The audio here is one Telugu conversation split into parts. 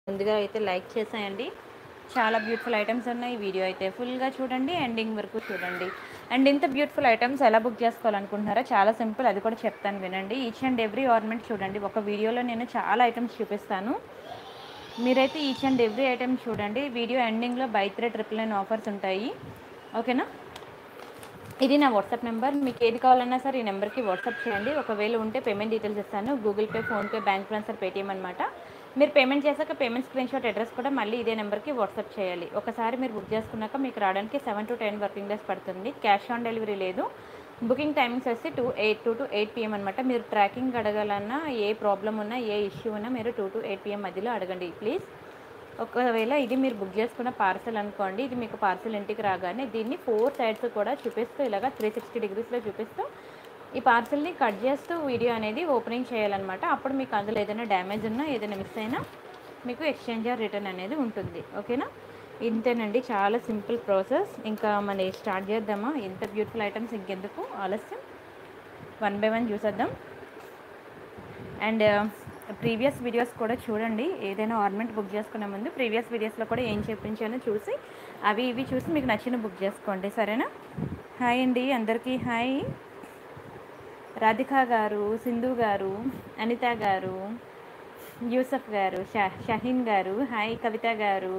ముందుగా అయితే లైక్ చేసేయండి చాలా బ్యూటిఫుల్ ఐటమ్స్ ఉన్నాయి వీడియో అయితే ఫుల్గా చూడండి ఎండింగ్ వరకు చూడండి అండ్ ఇంత బ్యూటిఫుల్ ఐటమ్స్ ఎలా బుక్ చేసుకోవాలనుకుంటున్నారో చాలా సింపుల్ అది కూడా చెప్తాను వినండి ఈచ్ అండ్ ఎవ్రీ ఆర్నమెంట్ చూడండి ఒక వీడియోలో నేను చాలా ఐటమ్స్ చూపిస్తాను మీరైతే ఈచ్ అండ్ ఎవ్రీ ఐటమ్ చూడండి వీడియో ఎండింగ్లో by three triple nine offers ఉంటాయి ఓకేనా ఇది నా వాట్సాప్ నెంబర్ మీకు ఏది కావాలన్నా సరే ఈ నెంబర్కి వాట్సాప్ చేయండి ఒకవేళ ఉంటే పేమెంట్ డీటెయిల్స్ ఇస్తాను Google Pay PhonePe bank transfer Paytm అనమాట మీరు పేమెంట్ చేశాక పేమెంట్ స్క్రీన్ షాట్ అడ్రస్ కూడా మళ్ళీ ఇదే నెంబర్కి వాట్సాప్ చేయాలి ఒకసారి మీరు బుక్ చేసుకున్నాక మీకు రావడానికి seven to ten working days పడుతుంది క్యాష్ ఆన్ డెలివరీ లేదు బుకింగ్ టైమింగ్స్ వచ్చి two eight two to eight PM అనమాట మీరు ట్రాకింగ్ అడగాలన్నా ఏ ప్రాబ్లం ఉన్నా ఏ ఇష్యూ ఉన్నా మీరు టూ టు ఎయిట్ పిఎం మధ్యలో అడగండి ప్లీజ్ ఒకవేళ ఇది మీరు బుక్ చేసుకున్న పార్సల్ అనుకోండి ఇది మీకు పార్సల్ ఇంటికి రాగానే దీన్ని ఫోర్ సైడ్స్ కూడా చూపిస్తూ ఇలాగా త్రీ సిక్స్టీ డిగ్రీస్లో చూపిస్తూ ఈ పార్సల్ని కట్ చేస్తూ వీడియో అనేది ఓపెనింగ్ చేయాలన్నమాట అప్పుడు మీకు అందులో ఏదైనా డ్యామేజ్ ఉన్నా ఏదైనా మిస్ అయినా మీకు ఎక్స్చేంజ్ ఆర్ రిటర్న్ అనేది ఉంటుంది ఓకేనా ఇంతేనండి చాలా సింపుల్ ప్రాసెస్ ఇంకా మన స్టార్ట్ చేద్దామా ఎంత బ్యూటిఫుల్ ఐటమ్స్ ఇంకెందుకు ఆలస్యం వన్ బై వన్ చూసేద్దాం అండ్ ప్రీవియస్ వీడియోస్ కూడా చూడండి ఏదైనా ఆర్నమెంట్ బుక్ చేసుకునే ముందు ప్రీవియస్ వీడియోస్లో కూడా ఏం చెప్పించానో చూసి అవి ఇవి చూసి మీకు నచ్చిన బుక్ చేసుకోండి సరేనా హాయ్ అండి అందరికీ హాయ్ రాధిక గారు సింధు గారు అనిత గారు యూసఫ్ గారు షా షహీన్ గారు హాయ్ కవిత గారు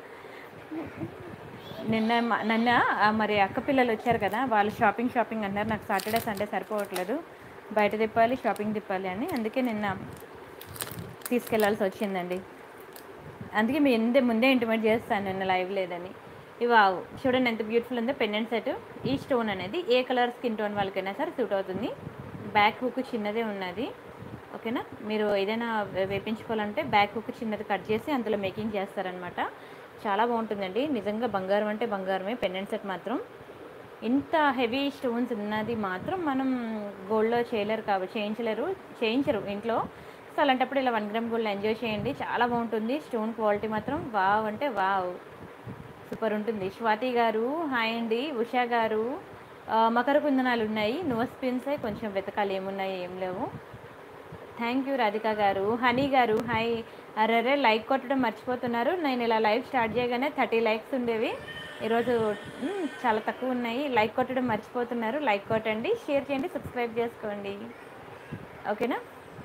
నిన్న మ- నిన్న ఆ, మరి అక్క పిల్లలు వచ్చారు కదా వాళ్ళు షాపింగ్ షాపింగ్ అన్నారు నాకు సాటర్డే సండే సరిపోవట్లేదు బయట తిప్పాలి షాపింగ్ తిప్పాలి అని అందుకే నిన్న తీసుకెళ్లాల్సి వచ్చిందండి అందుకే మీ ఎందే ముందే ఇంటిమేట్ చేస్తాను నిన్న లైవ్ లేదని ఇవా చూడండి ఎంత బ్యూటిఫుల్ ఉందో పెండెంట్ సెట్ ఈ స్టోన్ అనేది ఏ కలర్ స్కిన్ టోన్ వాళ్ళకైనా సరే సూట్ అవుతుంది బ్యాక్ హుక్ చిన్నదే ఉన్నది ఓకేనా మీరు ఏదైనా వే- వేపించుకోవాలంటే బ్యాక్ హుక్ చిన్నది కట్ చేసి అందులో మేకింగ్ చేస్తారనమాట చాలా బాగుంటుందండి నిజంగా బంగారం అంటే బంగారమే పెండెంట్ సెట్ మాత్రం ఇంత హెవీ స్టోన్స్ ఉన్నది మాత్రం మనం గోల్డ్లో చేయలేరు కాబట్టి చేయించలేరు చేయించరు ఇంట్లో సో అలాంటప్పుడు ఇలా వన్ గ్రామ్ గోల్డ్ ఎంజాయ్ చేయండి చాలా బాగుంటుంది స్టోన్ క్వాలిటీ మాత్రం వావ్ అంటే వావ్ సూపర్ ఉంటుంది స్వాతి గారు హాయ్ అండి ఉషా గారు ఆ, మకర కుందనాలు ఉన్నాయి నో స్పిన్సే కొంచెం వెతకాలి ఏమున్నాయి ఏం లేవు థ్యాంక్ యూ రాధిక గారు హనీ గారు హాయ్ అరే లైక్ కొట్టడం మర్చిపోతున్నారు నేను ఇలా లైవ్ స్టార్ట్ చేయగానే థర్టీ లైక్స్ ఉండేవి ఈరోజు మ్, చాలా తక్కువ ఉన్నాయి లైక్ కొట్టడం మర్చిపోతున్నారు లైక్ కొట్టండి షేర్ చేయండి సబ్స్క్రైబ్ చేసుకోండి ఓకేనా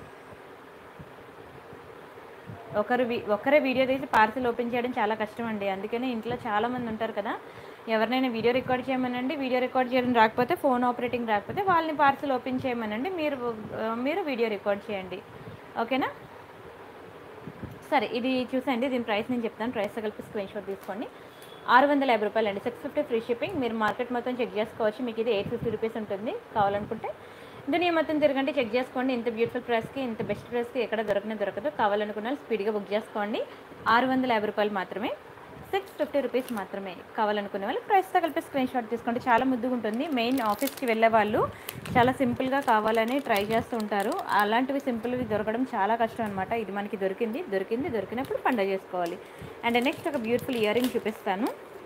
ఒకరు వి- ఒకరే వీడియో తీసి పార్సిల్ ఓపెన్ చేయడం చాలా కష్టం అండి అందుకనే ఇంట్లో చాలా మంది ఉంటారు కదా ఎవరినైనా వీడియో రికార్డ్ చేయమనండి వీడియో రికార్డ్ చేయడం రాకపోతే ఫోన్ ఆపరేటింగ్ రాకపోతే వాళ్ళని పార్సిల్ ఓపెన్ చేయమనండి మీరు ఆ, మీరు వీడియో రికార్డ్ చేయండి ఓకేనా సరే ఇది చూసండి దీని ప్రైస్ నేను చెప్తాను ప్రైస్ కలిపి స్క్రీన్ షాట్ తీసుకోండి ఆరు వందల యాభై రూపాయలు అండి సిక్స్ ఫిఫ్టీ ఫ్రీ షిప్పింగ్ మీరు మార్కెట్ మొత్తం చెక్ చేసుకోవచ్చు మీకు ఇది ఎయిట్ ఫిఫ్టీ రూపీస్ ఉంటుంది కావాలనుకుంటే దునియా మొత్తం తిరగండి చెక్ చేసుకోండి ఇంత బ్యూటిఫుల్ ప్రైస్కి ఇంత బెస్ట్ ప్రైస్కి ఎక్కడ దొరకనే దొరకదు కావాలనుకున్న వాళ్ళు స్పీడ్గా బుక్ చేసుకోండి ఆరు వందల యాభై రూపాయలు మాత్రమే సిక్స్ ఫిఫ్టీ రూపీస్ మాత్రమే కావాలనుకునే వాళ్ళు ప్రైస్తో కలిపి స్క్రీన్ షాట్ తీసుకోండి చాలా ముద్దుగా ఉంటుంది మెయిన్ ఆఫీస్కి వెళ్ళే వాళ్ళు చాలా సింపుల్గా కావాలని ట్రై చేస్తూ ఉంటారు అలాంటివి సింపుల్వి దొరకడం చాలా కష్టం అనమాట ఇది మనకి దొరికింది దొరికింది దొరికినప్పుడు పండగ చేసుకోవాలి అండ్ నెక్స్ట్ ఒక బ్యూటిఫుల్ ఇయర్ రింగ్ చూపిస్తాను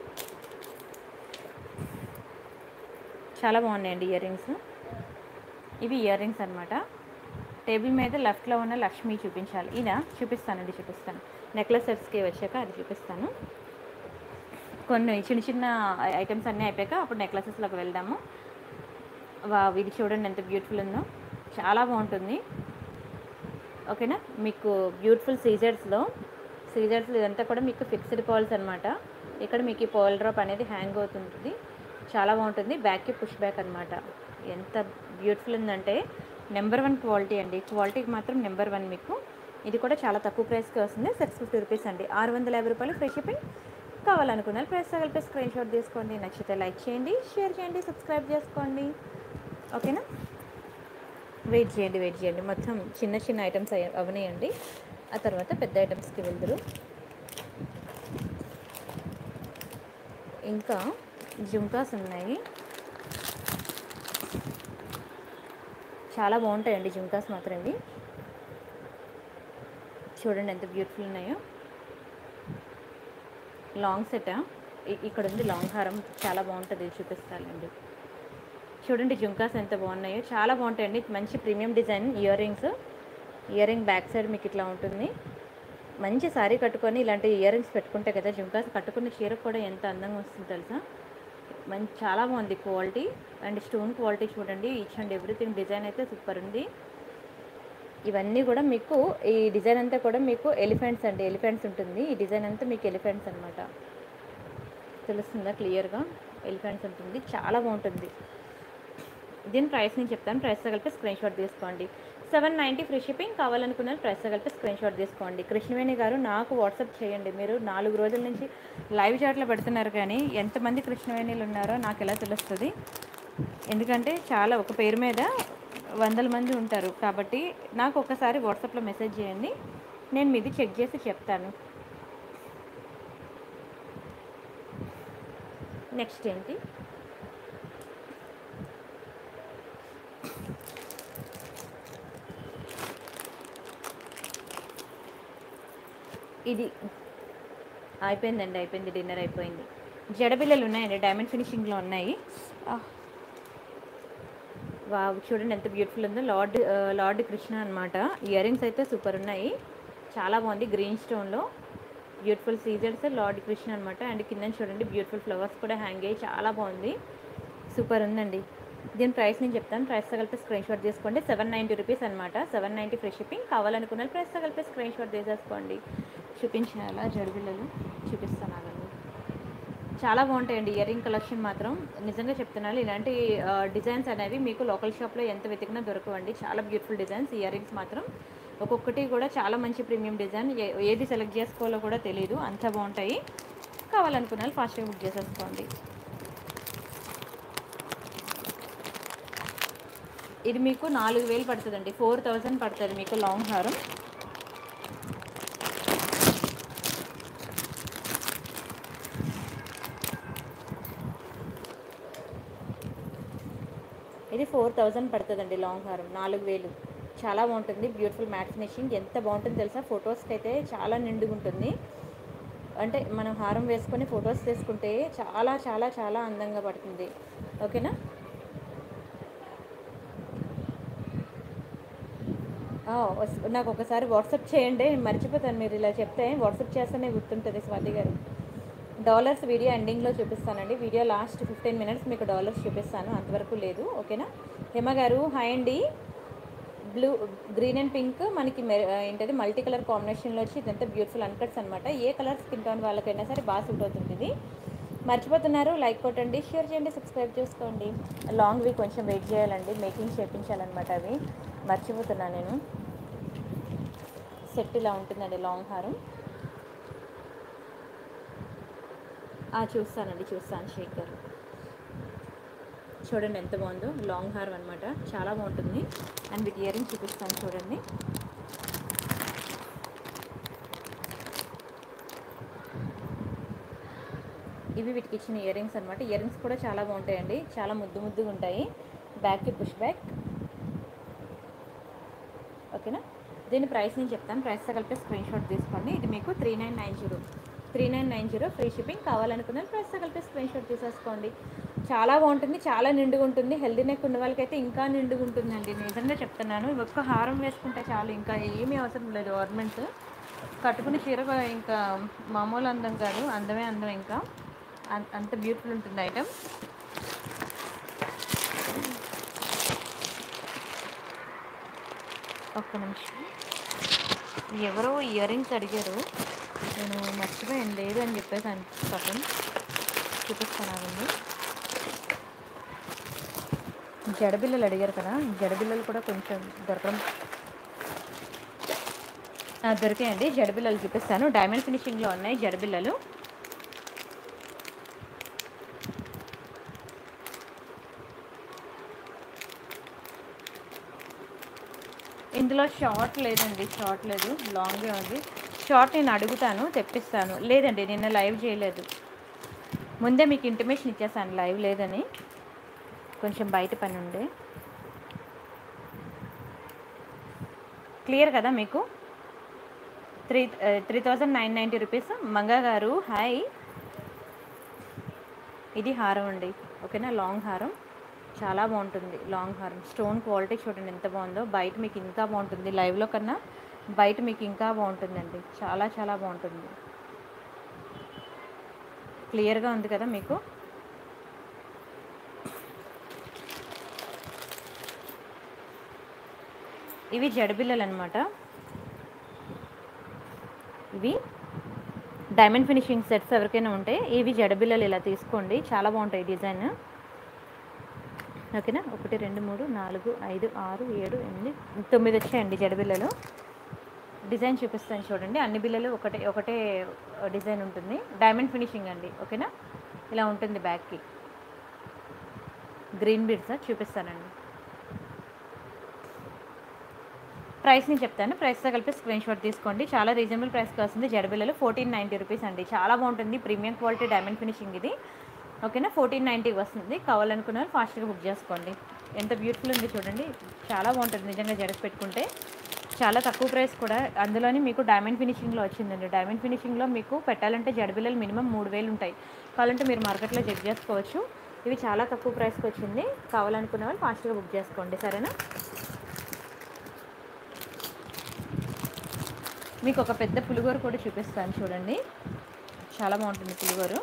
చాలా బాగున్నాయండి ఇయర్ రింగ్స్ ఇవి ఇయర్ రింగ్స్ అనమాట టేబుల్ మీద లెఫ్ట్లో ఉన్న లక్ష్మి చూపించాలి ఇదా చూపిస్తానండి చూపిస్తాను నెక్లెస్ సెట్స్కి వచ్చాక అది చూపిస్తాను కొన్ని చిన్న చిన్న ఐటమ్స్ అన్నీ అయిపోయాక అప్పుడు నెక్లెసెస్లోకి వెళ్దాము వా ఇది చూడండి ఎంత బ్యూటిఫుల్ ఉందో చాలా బాగుంటుంది ఓకేనా మీకు బ్యూటిఫుల్ సీజర్స్లో సీజర్స్ ఇదంతా కూడా మీకు ఫిక్స్డ్ పాల్స్ అనమాట ఇక్కడ మీకు ఈ పాల్ డ్రాప్ అనేది హ్యాంగ్ అవుతుంది చాలా బాగుంటుంది బ్యాక్కి పుష్ బ్యాక్ అనమాట ఎంత బ్యూటిఫుల్ ఉందంటే నెంబర్ వన్ క్వాలిటీ అండి క్వాలిటీకి మాత్రం నెంబర్ వన్ మీకు ఇది కూడా చాలా తక్కువ ప్రైస్కి వస్తుంది సిక్స్ ఫిఫ్టీ రూపీస్ అండి ఆరు వందల యాభై రూపాయలు ఫ్రీ షిప్పింగ్ కావాలనుకున్నారు ప్రైస్ కలిపి స్క్రీన్ షాట్ తీసుకోండి నచ్చితే లైక్ చేయండి షేర్ చేయండి సబ్స్క్రైబ్ చేసుకోండి ఓకేనా వెయిట్ చేయండి వెయిట్ చేయండి మొత్తం చిన్న చిన్న ఐటమ్స్ అవనాయండి ఆ తర్వాత పెద్ద ఐటమ్స్కి వెళ్దురు ఇంకా జుంకాస్ ఉన్నాయి చాలా బాగుంటాయండి జుంకాస్ మాత్రం ఇవి చూడండి ఎంత బ్యూటిఫుల్ ఉన్నాయో లాంగ్ సెట్ ఇక్కడ ఉంది లాంగ్ హారం చాలా బాగుంటుంది ఇది చూపిస్తానండి చూడండి జుంకాస్ ఎంత బాగున్నాయో చాలా బాగుంటాయండి మంచి premium design earrings earring back side మీకు ఇట్లా ఉంటుంది మంచి శారీ కట్టుకొని ఇలాంటి ఇయర్ రింగ్స్ పెట్టుకుంటే కదా జుంకాస్ కట్టుకున్న చీర కూడా ఎంత అందంగా వస్తుంది తెలుసా మంచి చాలా బాగుంది క్వాలిటీ అండ్ స్టోన్ క్వాలిటీ చూడండి ఈచ్ అండ్ ఎవ్రీథింగ్ డిజైన్ అయితే సూపర్ ఉంది ఇవన్నీ కూడా మీకు ఈ డిజైన్ అంతా కూడా మీకు ఎలిఫెంట్స్ అండి ఎలిఫెంట్స్ ఉంటుంది ఈ డిజైన్ అంతా మీకు ఎలిఫెంట్స్ అనమాట తెలుస్తుందా క్లియర్గా ఎలిఫెంట్స్ ఉంటుంది చాలా బాగుంటుంది దీని ప్రైస్ నేను చెప్తాను ప్రైస్తో కలిపి స్క్రీన్ షాట్ తీసుకోండి సెవెన్ నైంటీ ఫ్రీ షిప్పింగ్ కావాలనుకున్న ప్రైస్తో కలిపి స్క్రీన్ షాట్ తీసుకోండి కృష్ణవేణి గారు నాకు వాట్సాప్ చేయండి మీరు నాలుగు రోజుల నుంచి లైవ్ చాట్లో పెడుతున్నారు కానీ ఎంతమంది కృష్ణవేణిలు ఉన్నారో నాకు ఎలా తెలుస్తుంది ఎందుకంటే చాలా ఒక పేరు మీద వందల మంది ఉంటారు కాబట్టి నాకు ఒకసారి వాట్సాప్లో మెసేజ్ చేయండి నేను మీది చెక్ చేసి చెప్తాను నెక్స్ట్ ఏంటి ఇది అయిపోయిందండి అయిపోయింది డిన్నర్ అయిపోయింది జడబిల్లలు ఉన్నాయండి డైమండ్ ఫినిషింగ్లో ఉన్నాయి ఆ. వావ్ చూడండి ఎంత బ్యూటిఫుల్ ఉందో లార్డ్ ఆ, లార్డ్ కృష్ణ అనమాట ఇయర్ రింగ్స్ అయితే సూపర్ ఉన్నాయి చాలా బాగుంది గ్రీన్ స్టోన్లో బ్యూటిఫుల్ సీజర్స్ లార్డ్ కృష్ణ అనమాట అండ్ కింద చూడండి బ్యూటిఫుల్ ఫ్లవర్స్ కూడా హ్యాంగ్ అయ్యి చాలా బాగుంది సూపర్ ఉందండి దీని ప్రైస్ నేను చెప్తాను ప్రైస్తో కలిపి స్క్రీన్ షాట్ తీసుకోండి సెవెన్ నైంటీ రూపీస్ అనమాట సెవెన్ నైంటీ ఫ్రీ షిప్పింగ్ కావాలనుకున్న ప్రైస్తో కలిపి స్క్రీన్ షాట్ తీసేసుకోండి చూపించాలా జడబిల్లలు చూపిస్తాను ఆగండి చాలా బాగుంటాయండి ఇయర్ రింగ్ కలెక్షన్ మాత్రం నిజంగా చెప్తున్నాను ఇలాంటి డిజైన్స్ అనేవి మీకు లోకల్ షాప్లో ఎంత వెతికినా దొరకవండి చాలా బ్యూటిఫుల్ డిజైన్స్ ఇయర్ రింగ్స్ మాత్రం ఒక్కొక్కటి కూడా చాలా మంచి ప్రీమియం డిజైన్ ఏ- ఏది సెలెక్ట్ చేసుకోవాలో కూడా తెలియదు అంత బాగుంటాయి కావాలనుకున్న వాళ్ళు ఫాస్ట్గా బుక్ చేసేసుకోండి ఇది మీకు నాలుగు వేలు పడుతుందండి ఫోర్ థౌజండ్ పడుతుంది మీకు లాంగ్ హారం ఇది ఫోర్ థౌజండ్ పడుతుందండి లాంగ్ హారం నాలుగు వేలు చాలా బాగుంటుంది బ్యూటిఫుల్ మ్యాట్ ఫినిషింగ్ ఎంత బాగుంటుంది తెలుసా ఫొటోస్కి అయితే చాలా నిండుగా ఉంటుంది అంటే మనం హారం వేసుకొని ఫొటోస్ తీసుకుంటే చాలా చాలా చాలా అందంగా పడుతుంది ఓకేనా ఆ, వస్- నాకు ఒకసారి వాట్సాప్ చేయండి నేను మర్చిపోతాను మీరు ఇలా చెప్తే వాట్సాప్ చేస్తేనే గుర్తుంటుంది స్వాతి గారు డాలర్స్ వీడియో ఎండింగ్లో చూపిస్తానండి వీడియో లాస్ట్ ఫిఫ్టీన్ మినిట్స్ మీకు డాలర్స్ చూపిస్తాను అంతవరకు లేదు ఓకేనా హేమ గారు హాయ్ అండి బ్లూ గ్రీన్ అండ్ పింక్ మనకి మె- ఏంటది మల్టీ కలర్ కాంబినేషన్లో వచ్చి ఇదంతా బ్యూటిఫుల్ అన్కట్స్ అనమాట ఏ కలర్ స్కిన్ టోన్ వాళ్ళకైనా సరే బాగా సూట్ అవుతుంది ఇది మర్చిపోతున్నారు లైక్ కొట్టండి షేర్ చేయండి సబ్స్క్రైబ్ చేసుకోండి లాంగ్వి కొంచెం వెయిట్ చేయాలండి మేకింగ్ చేయించాలన్నమాట అవి మర్చిపోతున్నా నేను సెట్ ఇలా ఉంటుందండి లాంగ్ హారం ఆ, చూస్తానండి చూస్తాను షేక్ గారు చూడండి ఎంత బాగుందో లాంగ్ హార్ అనమాట చాలా బాగుంటుంది అండ్ విత్ ఇయర్ రింగ్ చూపిస్తాను చూడండి ఇవి వీటికి ఇచ్చిన ఇయర్ రింగ్స్ అనమాట ఇయర్ రింగ్స్ కూడా చాలా బాగుంటాయండి చాలా ముద్దు ముద్దుగా ఉంటాయి బ్యాక్కి పుష్ బ్యాక్ ఓకేనా దీని ప్రైస్ నేను చెప్తాను ప్రైస్తో కలిపి స్క్రీన్ షాట్ తీసుకోండి ఇది మీకు three nine nine zero three nine nine zero free shipping కావాలనుకున్నాను ప్రైస్తో కలిపి స్క్రీన్ షాట్ తీసేసుకోండి చాలా బాగుంటుంది చాలా నిండుగా ఉంటుంది హెల్దీ నెక్ ఉన్న వాళ్ళకైతే ఇంకా నిండుగా ఉంటుందండి నిజంగా చెప్తున్నాను ఈ ఒక్క హారం వేసుకుంటే చాలు ఇంకా ఏమీ అవసరం లేదు ఆర్నమెంట్స్ కట్టుకుని చీర కూడా ఇంకా మామూలు అందం కాదు అందమే అందం ఇంకా అం- అంత బ్యూటిఫుల్ ఉంటుంది ఐటమ్ ఒక్క నిమిషం ఎవరో ఇయర్ రింగ్స్ అడిగారు నేను మర్చిపోయాను లేదు అని చెప్పేసి పాపం చూపిస్తాను ఆగండి జడబిల్లలు అడిగారు కదా జడబిల్లలు కూడా కొంచెం దొరకడం ఆ, దొరికాయండి జడబిల్లలు చూపిస్తాను డైమండ్ ఫినిషింగ్లో ఉన్నాయి జడబిల్లలు ఇందులో షార్ట్ లేదండి షార్ట్ లేదు లాంగే ఉంది షార్ట్ నేను అడుగుతాను తెప్పిస్తాను లేదండి నిన్న లైవ్ చేయలేదు ముందే మీకు ఇంటిమేషన్ ఇచ్చేసాను లైవ్ లేదని కొంచెం బయట పని ఉండే క్లియర్ కదా మీకు three three thousand nine ninety rupees Manga గారు హాయ్ ఇది హారం అండి ఓకేనా లాంగ్ హారం చాలా బాగుంటుంది లాంగ్ హారం స్టోన్ క్వాలిటీ చూడండి ఎంత బాగుందో బయట మీకు ఇంకా బాగుంటుంది లైవ్లో కన్నా బయట మీకు ఇంకా బాగుంటుందండి చాలా చాలా బాగుంటుంది క్లియర్గా ఉంది కదా మీకు ఇవి జడబిల్లలు అనమాట ఇవి డైమండ్ ఫినిషింగ్ సెట్స్ ఎవరికైనా ఉంటే ఇవి జడబిల్లలు ఇలా తీసుకోండి చాలా బాగుంటాయి డిజైన్ ఓకేనా ఒకటి రెండు మూడు నాలుగు ఐదు ఆరు ఏడు ఎనిమిది తొమ్మిది వచ్చాయండి జడబిల్లలు డిజైన్ చూపిస్తాను చూడండి అన్ని బిల్లలు ఒకటే ఒకటే డిజైన్ ఉంటుంది డైమండ్ ఫినిషింగ్ అండి ఓకేనా ఇలా ఉంటుంది బ్యాగ్కి గ్రీన్ బీడ్స్ చూపిస్తానండి ప్రైస్ నేను చెప్తాను ప్రైస్తో కలిపి స్క్రీన్ షాట్ తీసుకోండి చాలా రీజనబుల్ ప్రైస్కి వస్తుంది జడబిల్లలు ఫోర్టీన్ నైంటీ రూపీస్ అండి చాలా బాగుంటుంది ప్రీమియం క్వాలిటీ డైమండ్ ఫినిషింగ్ ఇది ఓకేనా ఫోర్టీన్ నైంటీకి వస్తుంది కావాలనుకున్న వాళ్ళు ఫాస్ట్గా బుక్ చేసుకోండి ఎంత బ్యూటిఫుల్ ఉంది చూడండి చాలా బాగుంటుంది నిజంగా జడసి పెట్టుకుంటే చాలా తక్కువ ప్రైస్ కూడా అందులోని మీకు డైమండ్ ఫినిషింగ్లో వచ్చిందండి డైమండ్ ఫినిషింగ్లో మీకు పెట్టాలంటే జడబిల్లలు మినిమం మూడు వేలు ఉంటాయి కావాలంటే మీరు మార్కెట్లో చెక్ చేసుకోవచ్చు ఇవి చాలా తక్కువ ప్రైస్కి వచ్చింది కావాలనుకున్న వాళ్ళు ఫాస్ట్గా బుక్ చేసుకోండి సరేనా మీకు ఒక పెద్ద పులిగోరు కూడా చూపిస్తాను చూడండి చాలా బాగుంటుంది పులిగోరు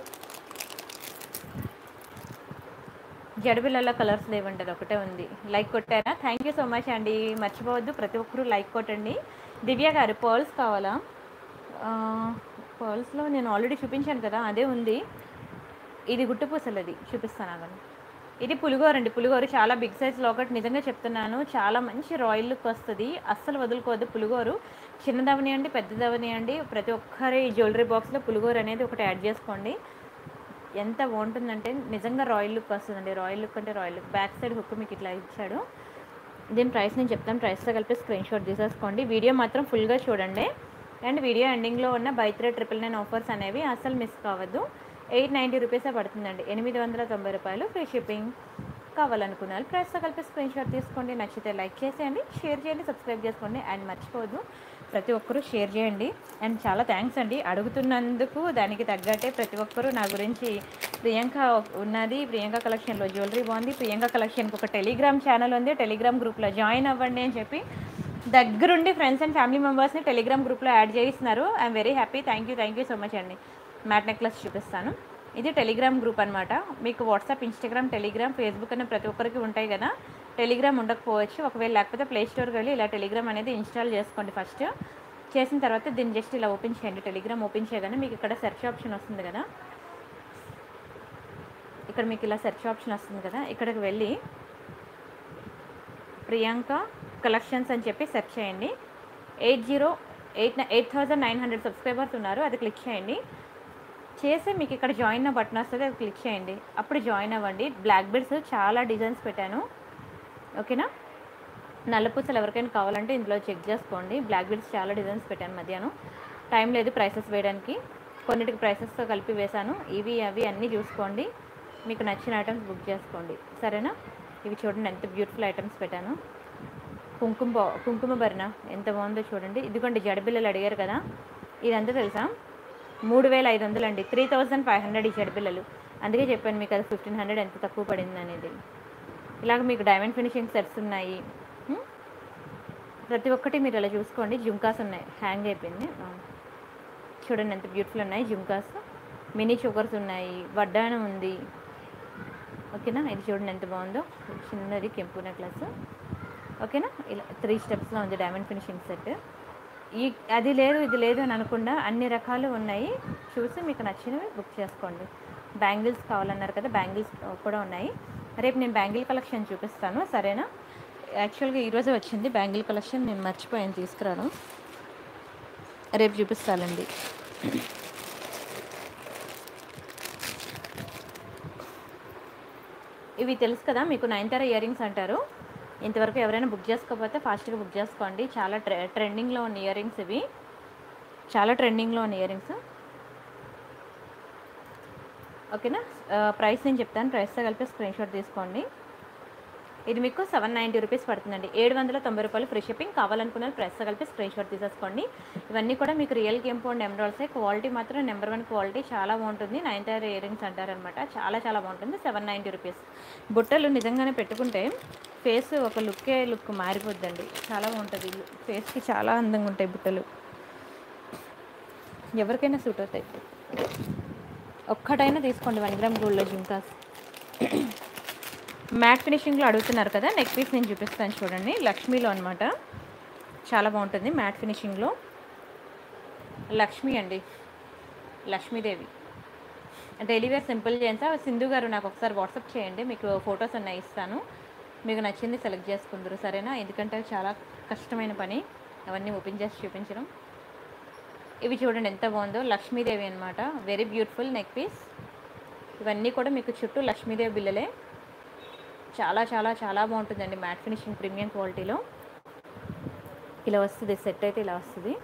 జడబిళ్ళలో కలర్స్ లేవండి అది ఒకటే ఉంది లైక్ కొట్టారా థ్యాంక్ యూ సో మచ్ అండి మర్చిపోవద్దు ప్రతి ఒక్కరూ లైక్ కొట్టండి దివ్య గారు పర్ల్స్ కావాలా పర్ల్స్లో నేను ఆల్రెడీ చూపించాను కదా అదే ఉంది ఇది గుట్టుపూసలది చూపిస్తాను ఆగండి ఇది పులిగోరు అండి పులిగోరు చాలా బిగ్ సైజ్లో ఒకటి నిజంగా చెప్తున్నాను చాలా మంచి రాయల్ లుక్ వస్తుంది అస్సలు వదులుకోవద్దు పులిగోరు చిన్నదవని అండి పెద్దదవని అండి ప్రతి ఒక్కరి జ్యువెలరీ బాక్స్లో పులిగోరు అనేది ఒకటి యాడ్ చేసుకోండి ఎంత బాగుంటుందంటే నిజంగా రాయల్ లుక్ వస్తుందండి రాయల్ లుక్ అంటే royal look back side hook మీకు ఇట్లా ఇచ్చాడు దీని ప్రైస్ నేను చెప్తాను ప్రైస్తో కలిపి స్క్రీన్ షాట్ తీసేసుకోండి వీడియో మాత్రం ఫుల్గా చూడండి అండ్ వీడియో ఎండింగ్లో ఉన్న buy three triple nine offers అనేవి అసలు మిస్ కావద్దు ఎయిట్ నైంటీ రూపీసే పడుతుందండి ఎనిమిది వందల తొంభై రూపాయలు ఫ్రీ షిప్పింగ్ కావాలనుకున్నారు ప్రైస్తో కలిపి స్క్రీన్ షాట్ తీసుకోండి నచ్చితే లైక్ చేసేయండి షేర్ చేయండి సబ్స్క్రైబ్ చేసుకోండి అండ్ మర్చిపోవద్దు ప్రతి ఒక్కరూ షేర్ చేయండి అండ్ చాలా థ్యాంక్స్ అండి అడుగుతున్నందుకు దానికి తగ్గట్టే ప్రతి ఒక్కరూ నా గురించి ప్రియాంక ఉన్నది ప్రియాంక కలెక్షన్లో జ్యువెలరీ బాగుంది ప్రియాంక కలెక్షన్కి ఒక టెలిగ్రామ్ ఛానల్ ఉంది టెలిగ్రామ్ గ్రూప్లో జాయిన్ అవ్వండి అని చెప్పి దగ్గరుండి ఫ్రెండ్స్ అండ్ ఫ్యామిలీ మెంబర్స్ని టెలిగ్రామ్ గ్రూప్లో యాడ్ చేయిస్తున్నారు I'm very happy thank you thank you so much అండి మ్యాట్ నెక్లెస్ చూపిస్తాను ఇది టెలిగ్రామ్ గ్రూప్ అనమాట మీకు వాట్సాప్ ఇన్స్టాగ్రామ్ టెలిగ్రామ్ ఫేస్బుక్ అనే ప్రతి ఒక్కరికి ఉంటాయి కదా టెలిగ్రామ్ ఉండకపోవచ్చు ఒకవేళ లేకపోతే ప్లే స్టోర్కి వెళ్ళి ఇలా టెలిగ్రామ్ అనేది ఇన్స్టాల్ చేసుకోండి ఫస్ట్ చేసిన తర్వాత దీన్ని జస్ట్ ఇలా ఓపెన్ చేయండి టెలిగ్రామ్ ఓపెన్ చేయగానే మీకు ఇక్కడ సెర్చ్ ఆప్షన్ వస్తుంది కదా ఇక్కడ మీకు ఇలా సెర్చ్ ఆప్షన్ వస్తుంది కదా ఇక్కడికి వెళ్ళి ప్రియాంక కలెక్షన్స్ అని చెప్పి సెర్చ్ చేయండి eight zero eight eight thousand nine hundred subscribers ఉన్నారు అది క్లిక్ చేయండి చేసి మీకు ఇక్కడ జాయిన్ బటన్ వస్తుంది అది క్లిక్ చేయండి అప్పుడు జాయిన్ అవ్వండి బ్లాక్ బెడ్స్ చాలా డిజైన్స్ పెట్టాను ఓకేనా నల్లపూసలు ఎవరికైనా కావాలంటే ఇందులో చెక్ చేసుకోండి బ్లాక్ బెడ్స్ చాలా డిజైన్స్ పెట్టాను మధ్యాహ్నం టైం లేదు ప్రైసెస్ వేయడానికి కొన్నిటికి ప్రైసెస్తో కలిపి వేశాను ఇవి అవి అన్నీ చూసుకోండి మీకు నచ్చిన ఐటమ్స్ బుక్ చేసుకోండి సరేనా ఇవి చూడండి ఎంత బ్యూటిఫుల్ ఐటమ్స్ పెట్టాను కుంకుమ బా- కుంకుమ భరణ ఎంత బాగుందో చూడండి ఇదిగోండి జడబిల్లలు అడిగారు కదా ఇదంతా తెలుసా మూడు వేల ఐదు వందలు అండి త్రీ థౌజండ్ ఫైవ్ హండ్రెడ్ ఈ జడబిల్లలు అందుకే చెప్పాను మీకు అది ఫిఫ్టీన్ హండ్రెడ్ ఎంత తక్కువ పడింది అనేది ఇలాగ మీకు డైమండ్ ఫినిషింగ్ సెట్స్ ఉన్నాయి హ్మ్? ప్రతి ఒక్కటి మీరు ఇలా చూసుకోండి జుంకాస్ ఉన్నాయి హ్యాంగ్ అయిపోయింది ఆ. చూడండి ఎంత బ్యూటిఫుల్ ఉన్నాయి జుంకాస్ మినీ చోకర్స్ ఉన్నాయి వడ్డానం ఉంది ఓకేనా ఇది చూడండి ఎంత బాగుందో చిన్నది కెంపు నెక్లెస్ ఓకేనా ఇలా త్రీ స్టెప్స్లో ఉంది డైమండ్ ఫినిషింగ్ సెట్ ఈ అది లేదు ఇది లేదు అని అనకుండా అన్ని రకాలు ఉన్నాయి చూసి మీకు నచ్చినవి బుక్ చేసుకోండి బ్యాంగిల్స్ కావాలన్నారు కదా బ్యాంగిల్స్ కూడా ఉన్నాయి రేపు నేను బ్యాంగిల్ కలెక్షన్ చూపిస్తాను సరేనా యాక్చువల్గా ఈరోజే వచ్చింది బ్యాంగిల్ కలెక్షన్ నేను మర్చిపోయాను తీసుకురాను రేపు చూపిస్తానండి ఇవి తెలుసు కదా మీకు నైన్తార ఇయర్ రింగ్స్ అంటారు ఇంతవరకు ఎవరైనా బుక్ చేసుకోకపోతే ఫాస్ట్గా బుక్ చేసుకోండి చాలా ట్రె ట్రెండింగ్లో ఉన్న ఇయర్ రింగ్స్ ఇవి చాలా ట్రెండింగ్లో ఉన్న ఇయర్ రింగ్స్ ఓకేనా ఆ, ప్రైస్ నేను చెప్తాను ప్రైస్తో కలిపి స్క్రీన్ షాట్ తీసుకోండి ఇది మీకు సెవెన్ నైంటీ రూపీస్ పడుతుందండి ఏడు వందల తొంభై రూపాయలు ఫ్రీ షిప్పింగ్ కావాలనుకున్న ప్రైస్తో కలిపి స్క్రీన్ షాట్ తీసేసుకోండి ఇవన్నీ కూడా మీకు రియల్ గేమ్ పోండ్ ఎమరాల్సే క్వాలిటీ మాత్రం నెంబర్ వన్ క్వాలిటీ చాలా బాగుంటుంది నైన్ టైర్ ఇయర్ రింగ్స్ అంటారనమాట చాలా చాలా బాగుంటుంది సెవెన్ నైంటీ రూపీస్ బుట్టలు నిజంగానే పెట్టుకుంటే ఫేస్ ఒక లుక్కే లుక్ మారిపోద్దండి చాలా బాగుంటుంది ఫేస్కి చాలా అందంగా ఉంటాయి బుట్టలు ఎవరికైనా సూట్ అవుతాయి ఒక్కటైనా తీసుకోండి వన్ గ్రామ్ గోల్డ్లో జింకాస్ మ్యాట్ ఫినిషింగ్లో అడుగుతున్నారు కదా నెక్ పీస్ నేను చూపిస్తాను చూడండి లక్ష్మీలో అనమాట చాలా బాగుంటుంది మ్యాట్ ఫినిషింగ్లో లక్ష్మి అండి లక్ష్మీదేవి డైలీ వేర్ సింపుల్ చేయండి సింధు గారు నాకు ఒకసారి వాట్సాప్ చేయండి మీకు ఫొటోస్ ఉన్నాయి ఇస్తాను మీకు నచ్చింది సెలెక్ట్ చేసుకుందరు సరేనా ఎందుకంటే చాలా కష్టమైన పని అవన్నీ ఓపెన్ చేసి చూపించడం ఇవి చూడండి ఎంత బాగుందో లక్ష్మీదేవి అనమాట వెరీ బ్యూటిఫుల్ నెక్ పీస్ ఇవన్నీ కూడా మీకు చుట్టూ లక్ష్మీదేవి బిల్లలే చాలా చాలా చాలా బాగుంటుందండి మ్యాట్ ఫినిషింగ్ ప్రీమియం క్వాలిటీలో ఇలా వస్తుంది సెట్ అయితే ఇలా వస్తుంది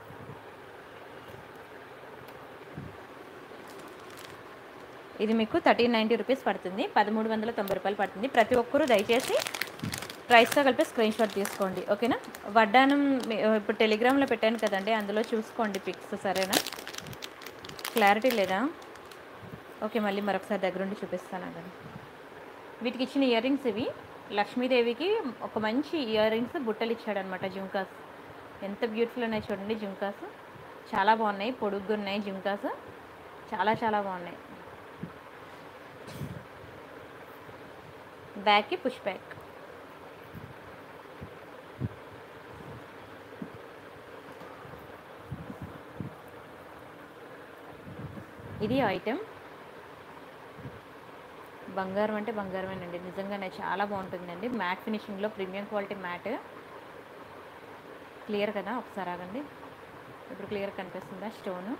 ఇది మీకు థర్టీన్ నైంటీ రూపీస్ పడుతుంది పదమూడు వందల తొంభై రూపాయలు పడుతుంది ప్రతి ఒక్కరూ దయచేసి ప్రైస్తో కలిపి స్క్రీన్ షాట్ తీసుకోండి ఓకేనా వడ్డానం మీ- ఇప్పుడు టెలిగ్రామ్లో పెట్టాను కదండి అందులో చూసుకోండి పిక్స్ సరేనా క్లారిటీ లేదా ఓకే మళ్ళీ మరొకసారి దగ్గరుండి చూపిస్తాను అక్కడ వీటికి ఇచ్చిన ఇయర్ రింగ్స్ ఇవి లక్ష్మీదేవికి ఒక మంచి ఇయర్ రింగ్స్ బుట్టలు ఇచ్చాడనమాట జుంకాస్ ఎంత బ్యూటిఫుల్ ఉన్నాయి చూడండి జుంకాస్ చాలా బాగున్నాయి పొడుగ్గా ఉన్నాయి జుంకాస్ చాలా చాలా బాగున్నాయి బ్యాక్కి పుష్ బ్యాక్ ఇది ఐటెం బంగారం అంటే బంగారమేనండి నిజంగానే చాలా బాగుంటుందండి మ్యాట్ ఫినిషింగ్లో ప్రీమియం క్వాలిటీ మ్యాట్ క్లియర్ కదా ఒకసారి ఆగండి ఇప్పుడు క్లియర్ కనిపిస్తుందా స్టోను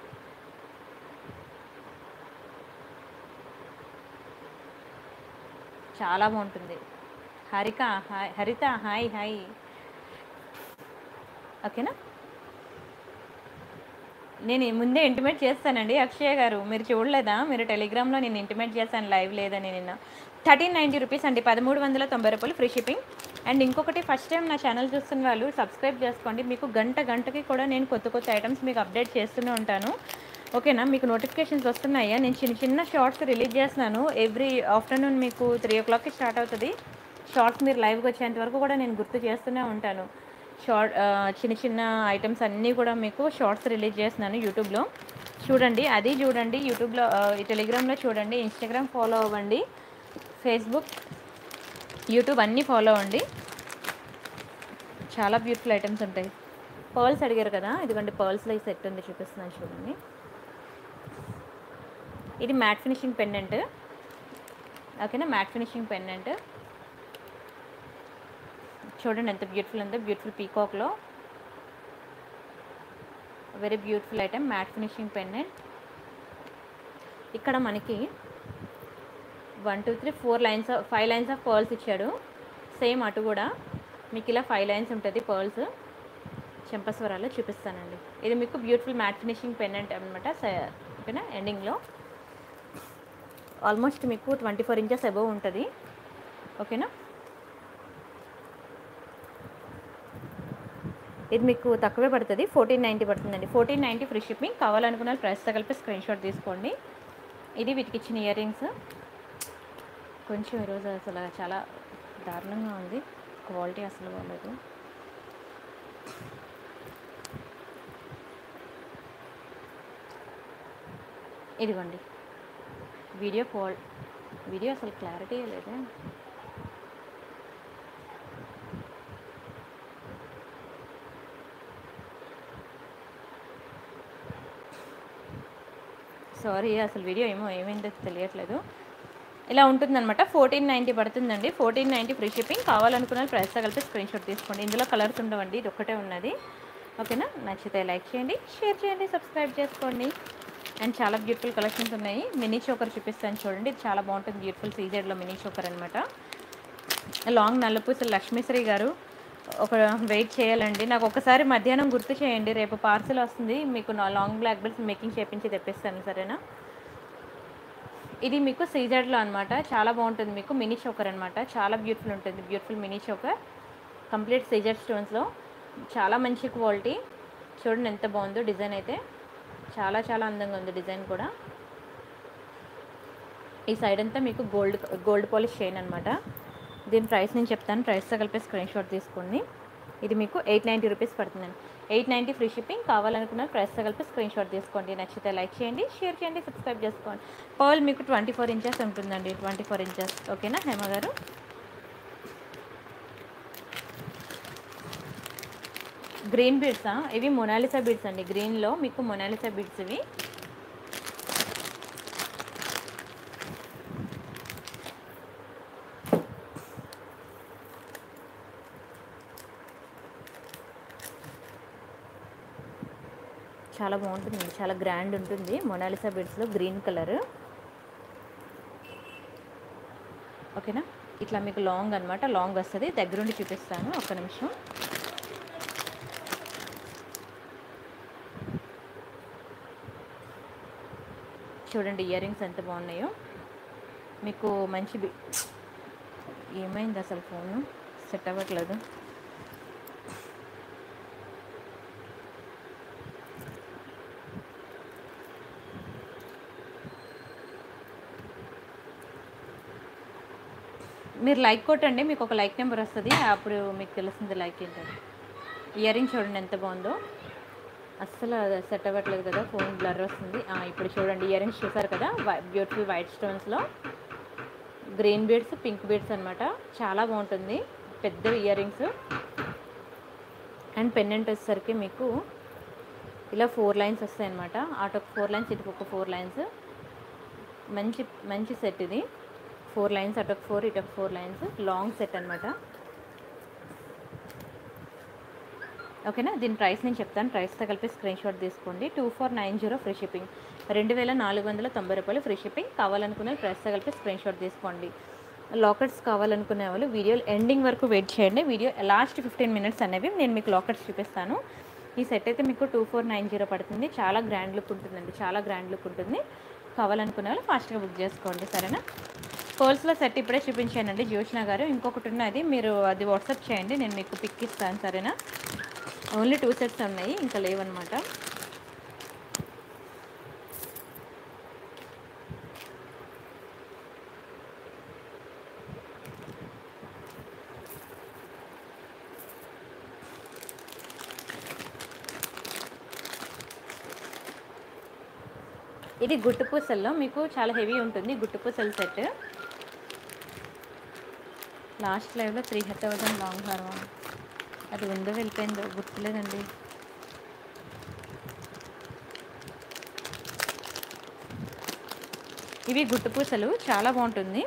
చాలా బాగుంటుంది Harika hi Haritha hi hi ఓకేనా నేను ముందే ఇంటిమేట్ చేస్తానండి అక్షయ్ గారు మీరు చూడలేదా మీరు టెలిగ్రామ్లో నేను ఇంటిమేట్ చేశాను లైవ్ లేదని నిన్న థర్టీన్ నైంటీ రూపీస్ అండి పదమూడు వందల తొంభై రూపాయలు ఫ్రీ షిప్పింగ్ అండ్ ఇంకొకటి ఫస్ట్ టైం నా ఛానల్ చూస్తున్న వాళ్ళు సబ్స్క్రైబ్ చేసుకోండి మీకు గంట గంటకి కూడా నేను కొత్త కొత్త ఐటమ్స్ మీకు అప్డేట్ చేస్తూనే ఉంటాను ఓకేనా మీకు నోటిఫికేషన్స్ వస్తున్నాయా నేను చిన్న చిన్న షార్ట్స్ రిలీజ్ చేస్తున్నాను ఎవ్రీ ఆఫ్టర్నూన్ మీకు త్రీ ఓ క్లాక్కి స్టార్ట్ అవుతుంది షార్ట్స్ మీరు లైవ్కి వచ్చేంత వరకు కూడా నేను గుర్తు చేస్తూనే ఉంటాను షార్ట్ ఆ, చిన్న చిన్న ఐటమ్స్ అన్నీ కూడా మీకు షార్ట్స్ రిలీజ్ చేస్తున్నాను యూట్యూబ్లో చూడండి అది చూడండి యూట్యూబ్లో ఆ, ఈ టెలిగ్రామ్లో చూడండి ఇన్స్టాగ్రామ్ ఫాలో అవ్వండి ఫేస్బుక్ యూట్యూబ్ అన్నీ ఫాలో అవ్వండి చాలా బ్యూటిఫుల్ ఐటమ్స్ ఉంటాయి పర్ల్స్ అడిగారు కదా ఇదిగోండి పర్ల్స్లో ఈ సెట్ ఉంది చూపిస్తున్నాను చూడండి ఇది మ్యాట్ ఫినిషింగ్ పెండెంట్ ఓకేనా మ్యాట్ ఫినిషింగ్ పెండెంట్ చూడండి ఎంత బ్యూటిఫుల్ ఉందో బ్యూటిఫుల్ పీకాక్లో very beautiful item matte finishing pendant ఇక్కడ మనకి one two three four lines five lines of pearls ఇచ్చాడు సేమ్ అటు కూడా మీకు ఇలా ఫైవ్ లైన్స్ ఉంటుంది పర్ల్స్ చెంపస్వరాలు చూపిస్తానండి ఇది మీకు బ్యూటిఫుల్ మ్యాట్ ఫినిషింగ్ పెండెంట్ అనమాట ఓకేనా ఎండింగ్లో ఆల్మోస్ట్ మీకు ట్వంటీ ఫోర్ ఇంచెస్ అబవ్ ఉంటుంది ఓకేనా ఇది మీకు తక్కువే పడుతుంది ఫోర్టీన్ నైంటీ పడుతుందండి ఫోర్టీన్ నైంటీ ఫ్రీ షిప్పింగ్ కావాలనుకున్న వాళ్ళు ప్రైస్తో కలిపి స్క్రీన్ షాట్ తీసుకోండి ఇది వీటికి ఇచ్చిన ఇయర్ రింగ్స్ కొంచెం ఈరోజు అసలు చాలా దారుణంగా ఉంది క్వాలిటీ అసలు బాగలేదు ఇదిగోండి వీడియో కాల్ వీడియో అసలు క్లారిటీ లేదా సారీ అసలు వీడియో ఏమో ఏమైందో తెలియట్లేదు ఇలా ఉంటుందన్నమాట ఫోర్టీన్ నైంటీ పడుతుందండి ఫోర్టీన్ నైంటీ ఫ్రీ షిప్పింగ్ కావాలనుకున్న ప్రైస్తో కలిపి స్క్రీన్ షాట్ తీసుకోండి ఇందులో కలర్స్ ఉండవండి ఇది ఒక్కటే ఉన్నది ఓకేనా నచ్చితే లైక్ చేయండి షేర్ చేయండి సబ్స్క్రైబ్ చేసుకోండి అండ్ చాలా బ్యూటిఫుల్ కలెక్షన్స్ ఉన్నాయి మినీ చోకర్ చూపిస్తాను చూడండి ఇది చాలా బాగుంటుంది బ్యూటిఫుల్ సీజెడ్లో మినీ చోకర్ అనమాట లాంగ్ నల్లపూసలు లక్ష్మీశ్రీ గారు ఒక వెయిట్ చేయాలండి నాకు ఒకసారి మధ్యాహ్నం గుర్తు చేయండి రేపు పార్సిల్ వస్తుంది మీకు నా లాంగ్ బ్లాక్ బెల్ట్స్ మేకింగ్ చేపించి తెప్పిస్తాను సరేనా ఇది మీకు సీజర్లో అనమాట చాలా బాగుంటుంది మీకు మినీ చోకర్ అనమాట చాలా బ్యూటిఫుల్ ఉంటుంది బ్యూటిఫుల్ మినీ చోకర్ కంప్లీట్ సీజర్ స్టోన్స్లో చాలా మంచి క్వాలిటీ చూడండి ఎంత బాగుందో డిజైన్ అయితే చాలా చాలా అందంగా ఉంది డిజైన్ కూడా ఈ సైడ్ అంతా మీకు గోల్డ్ గోల్డ్ పాలిష్ చైన్ అనమాట దీని ప్రైస్ నేను చెప్తాను ప్రైస్తో కలిపి స్క్రీన్ షాట్ తీసుకోండి ఇది మీకు ఎయిట్ నైంటీ రూపీస్ పడుతుందండి ఎయిట్ నైంటీ ఫ్రీ షిప్పింగ్ కావాలనుకున్న ప్రైస్తో కలిపి స్క్రీన్ షాట్ తీసుకోండి నచ్చితే లైక్ చేయండి షేర్ చేయండి సబ్స్క్రైబ్ చేసుకోండి పర్ల్ మీకు ట్వంటీ ఫోర్ ఇంచెస్ ఉంటుందండి ట్వంటీ ఫోర్ ఇంచెస్ ఓకేనా హేమ గారు గ్రీన్ బీడ్సా ఇవి మొనాలిసా బీడ్స్ అండి గ్రీన్లో మీకు మొనాలిసా బీడ్స్ ఇవి చాలా బాగుంటుంది చాలా గ్రాండ్ ఉంటుంది మొనాలిసా బీడ్స్లో గ్రీన్ కలర్ ఓకేనా ఇట్లా మీకు లాంగ్ అనమాట లాంగ్ వస్తుంది దగ్గరుండి చూపిస్తాను ఒక్క నిమిషం చూడండి ఇయర్ రింగ్స్ ఎంత బాగున్నాయో మీకు మంచి బి- ఏమైంది అసలు ఫోను సెట్ అవ్వట్లేదు మీరు లైక్ కొట్టండి మీకు ఒక లైక్ నెంబర్ వస్తుంది అప్పుడు మీకు తెలుస్తుంది లైక్ ఏంటని ఇయర్ రింగ్ చూడండి ఎంత బాగుందో అస్సలు సెట్ అవ్వట్లేదు కదా ఫోన్ బ్లర్ వస్తుంది ఆ, ఇప్పుడు చూడండి ఇయర్ రింగ్స్ చూసారు కదా బ్యూటిఫుల్ వైట్ స్టోన్స్లో గ్రీన్ బీడ్స్ పింక్ బీడ్స్ అనమాట చాలా బాగుంటుంది పెద్ద ఇయర్ రింగ్స్ అండ్ పెండెంట్ వచ్చేసరికి మీకు ఇలా ఫోర్ లైన్స్ వస్తాయి అనమాట అటొక ఫోర్ లైన్స్ ఇటుకు ఒక ఫోర్ లైన్స్ మంచి మంచి సెట్ ఇది ఫోర్ లైన్స్ అటొక ఫోర్ ఇటొక ఫోర్ లైన్స్ లాంగ్ సెట్ అనమాట ఓకేనా దీని ప్రైస్ నేను చెప్తాను ప్రైస్తో కలిపి స్క్రీన్ షాట్ తీసుకోండి two four nine zero free shipping రెండు వేల నాలుగు వందల తొంభై రూపాయలు ఫ్రీ షిప్పింగ్ కావాలనుకునే ప్రైస్తో కలిపి స్క్రీన్ షాట్ తీసుకోండి లాకెట్స్ కావాలనుకునే వాళ్ళు వీడియో ఎండింగ్ వరకు వెయిట్ చేయండి వీడియో లాస్ట్ ఫిఫ్టీన్ మినిట్స్ అనేవి నేను మీకు లాకెట్స్ చూపిస్తాను ఈ సెట్ అయితే మీకు టూ ఫోర్ నైన్ జీరో పడుతుంది చాలా గ్రాండ్ లుక్ ఉంటుందండి చాలా గ్రాండ్ లుక్ ఉంటుంది కావాలనుకునే వాళ్ళు ఫాస్ట్గా బుక్ చేసుకోండి సరేనా పర్ల్స్లో సెట్ ఇప్పుడే చూపించానండి జ్యోష్ణ గారు ఇంకొకటి ఉన్నది మీరు అది వాట్సాప్ చేయండి నేను మీకు పిక్ ఇస్తాను సరేనా ఓన్లీ టూ సెట్స్ ఉన్నాయి ఇంకా లేవన్నమాట ఇది గుట్టు పూసల్లో మీకు చాలా హెవీ ఉంటుంది గుట్టు పూసల సెట్ లాస్ట్ లైవ్లో త్రీ థౌజండ్ లాంగ్ హార్మ్ అది ఉందో వెళ్ళిపోయిందో గుర్తులేదండి ఇవి గుట్టు పూసలు చాలా బాగుంటుంది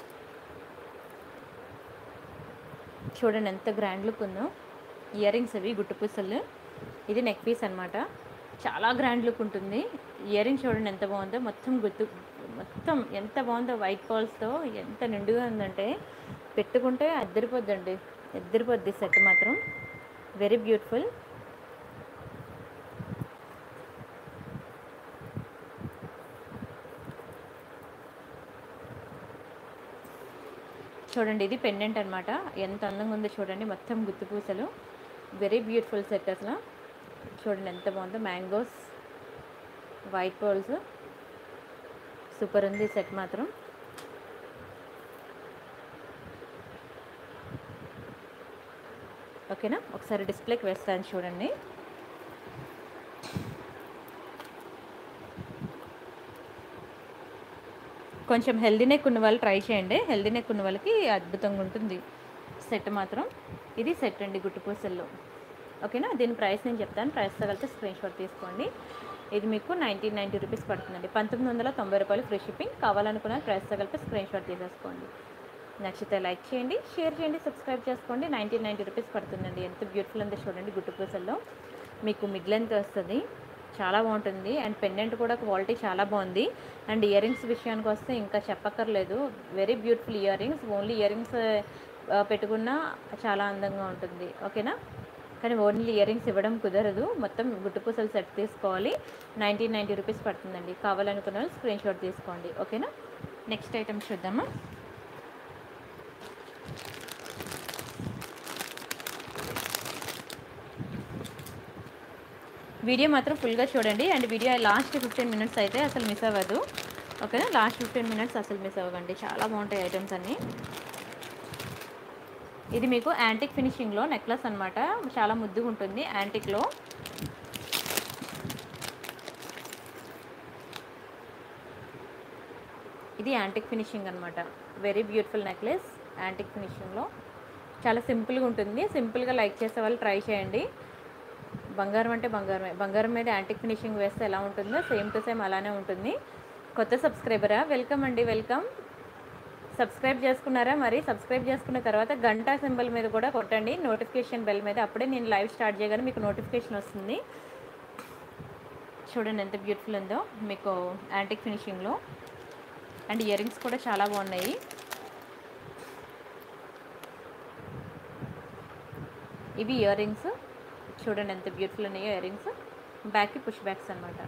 చూడండి ఎంత గ్రాండ్ లుక్ ఉందో ఇయర్ రింగ్స్ అవి గుట్టు పూసలు ఇది నెక్ పీస్ అనమాట చాలా గ్రాండ్ లుక్ ఉంటుంది ఇయర్ రింగ్ చూడండి ఎంత బాగుందో మొత్తం గుర్తు మొత్తం ఎంత బాగుందో వైట్ పర్ల్స్తో ఎంత నిండుగా ఉందంటే పెట్టుకుంటే అద్దరిపోద్దండి ఎద్దరిపోద్ది సెట్ మాత్రం వెరీ బ్యూటిఫుల్ చూడండి ఇది పెండెంట్ అనమాట ఎంత అందంగా ఉందో చూడండి మొత్తం గుత్తి పూసలు వెరీ బ్యూటిఫుల్ సెట్ అసలు చూడండి ఎంత బాగుందో మ్యాంగోస్ వైట్ పర్ల్స్ సూపర్ ఉంది సెట్ మాత్రం ఓకేనా ఒకసారి డిస్ప్లేకి వేస్తాను చూడండి కొంచెం హెల్దీ నెక్ ఉన్న వాళ్ళు ట్రై చేయండి హెల్దీ నెక్ ఉన్న వాళ్ళకి అద్భుతంగా ఉంటుంది సెట్ మాత్రం ఇది సెట్ అండి గుట్టుపూసల్లో ఓకేనా దీని ప్రైస్ నేను చెప్తాను ప్రైస్తో కలిపి స్క్రీన్ షాట్ తీసుకోండి ఇది మీకు నైన్టీన్ నైంటీ రూపీస్ పడుతుందండి పంతొమ్మిది వందల తొంభై రూపాయలు ఫ్రీ షిప్పింగ్ కావాలనుకున్న ప్రైస్తో కలిపి స్క్రీన్ షాట్ తీసేసుకోండి నచ్చితే లైక్ చేయండి షేర్ చేయండి సబ్స్క్రైబ్ చేసుకోండి నైన్టీన్ నైంటీ రూపీస్ పడుతుందండి ఎంత బ్యూటిఫుల్ ఉందో చూడండి గుట్టు పూసల్లో మీకు మిడ్ లెంత్ వస్తుంది చాలా బాగుంటుంది అండ్ పెండెంట్ కూడా క్వాలిటీ చాలా బాగుంది అండ్ ఇయర్ రింగ్స్ విషయానికి వస్తే ఇంకా చెప్పక్కర్లేదు very beautiful earrings only earrings పెట్టుకున్నా చాలా అందంగా ఉంటుంది ఓకేనా కానీ ఓన్లీ ఇయర్ రింగ్స్ ఇవ్వడం కుదరదు మొత్తం గుట్టుపూసలు సెట్ తీసుకోవాలి నైన్టీన్ నైంటీ రూపీస్ పడుతుందండి కావాలనుకున్న వాళ్ళు స్క్రీన్ షాట్ తీసుకోండి ఓకేనా నెక్స్ట్ ఐటమ్ చూద్దామా వీడియో మాత్రం ఫుల్గా చూడండి and video last fifteen minutes అయితే అసలు మిస్ అవ్వదు ఓకేనా లాస్ట్ ఫిఫ్టీన్ మినిట్స్ అసలు మిస్ అవ్వకండి చాలా బాగుంటాయి ఐటమ్స్ అన్నీ ఇది మీకు యాంటిక్ ఫినిషింగ్లో నెక్లెస్ అనమాట చాలా ముద్దుగా ఉంటుంది యాంటిక్లో ఇది యాంటిక్ ఫినిషింగ్ అనమాట వెరీ బ్యూటిఫుల్ నెక్లెస్ యాంటిక్ ఫినిషింగ్లో చాలా సింపుల్గా ఉంటుంది సింపుల్గా లైక్ చేసే వాళ్ళు ట్రై చేయండి బంగారం అంటే బంగారమే బంగారం మీద యాంటిక్ ఫినిషింగ్ వేస్తే ఎలా ఉంటుందో సేమ్ టు సేమ్ అలానే ఉంటుంది కొత్త సబ్స్క్రైబరా వెల్కమ్ అండి వెల్కమ్ సబ్స్క్రైబ్ చేసుకున్నారా మరి సబ్స్క్రైబ్ చేసుకున్న తర్వాత గంట సింబల్ మీద కూడా కొట్టండి నోటిఫికేషన్ బెల్ మీద అప్పుడే నేను లైవ్ స్టార్ట్ చేయగానే మీకు నోటిఫికేషన్ వస్తుంది చూడండి ఎంత బ్యూటిఫుల్ ఉందో మీకు యాంటిక్ ఫినిషింగ్లో అండ్ ఇయర్ రింగ్స్ కూడా చాలా బాగున్నాయి ఇవి ఇయర్ రింగ్స్ చూడండి ఎంత బ్యూటిఫుల్ ఉన్నాయో ఇయర్ రింగ్స్ బ్యాక్కి పుష్ బ్యాక్స్ అనమాట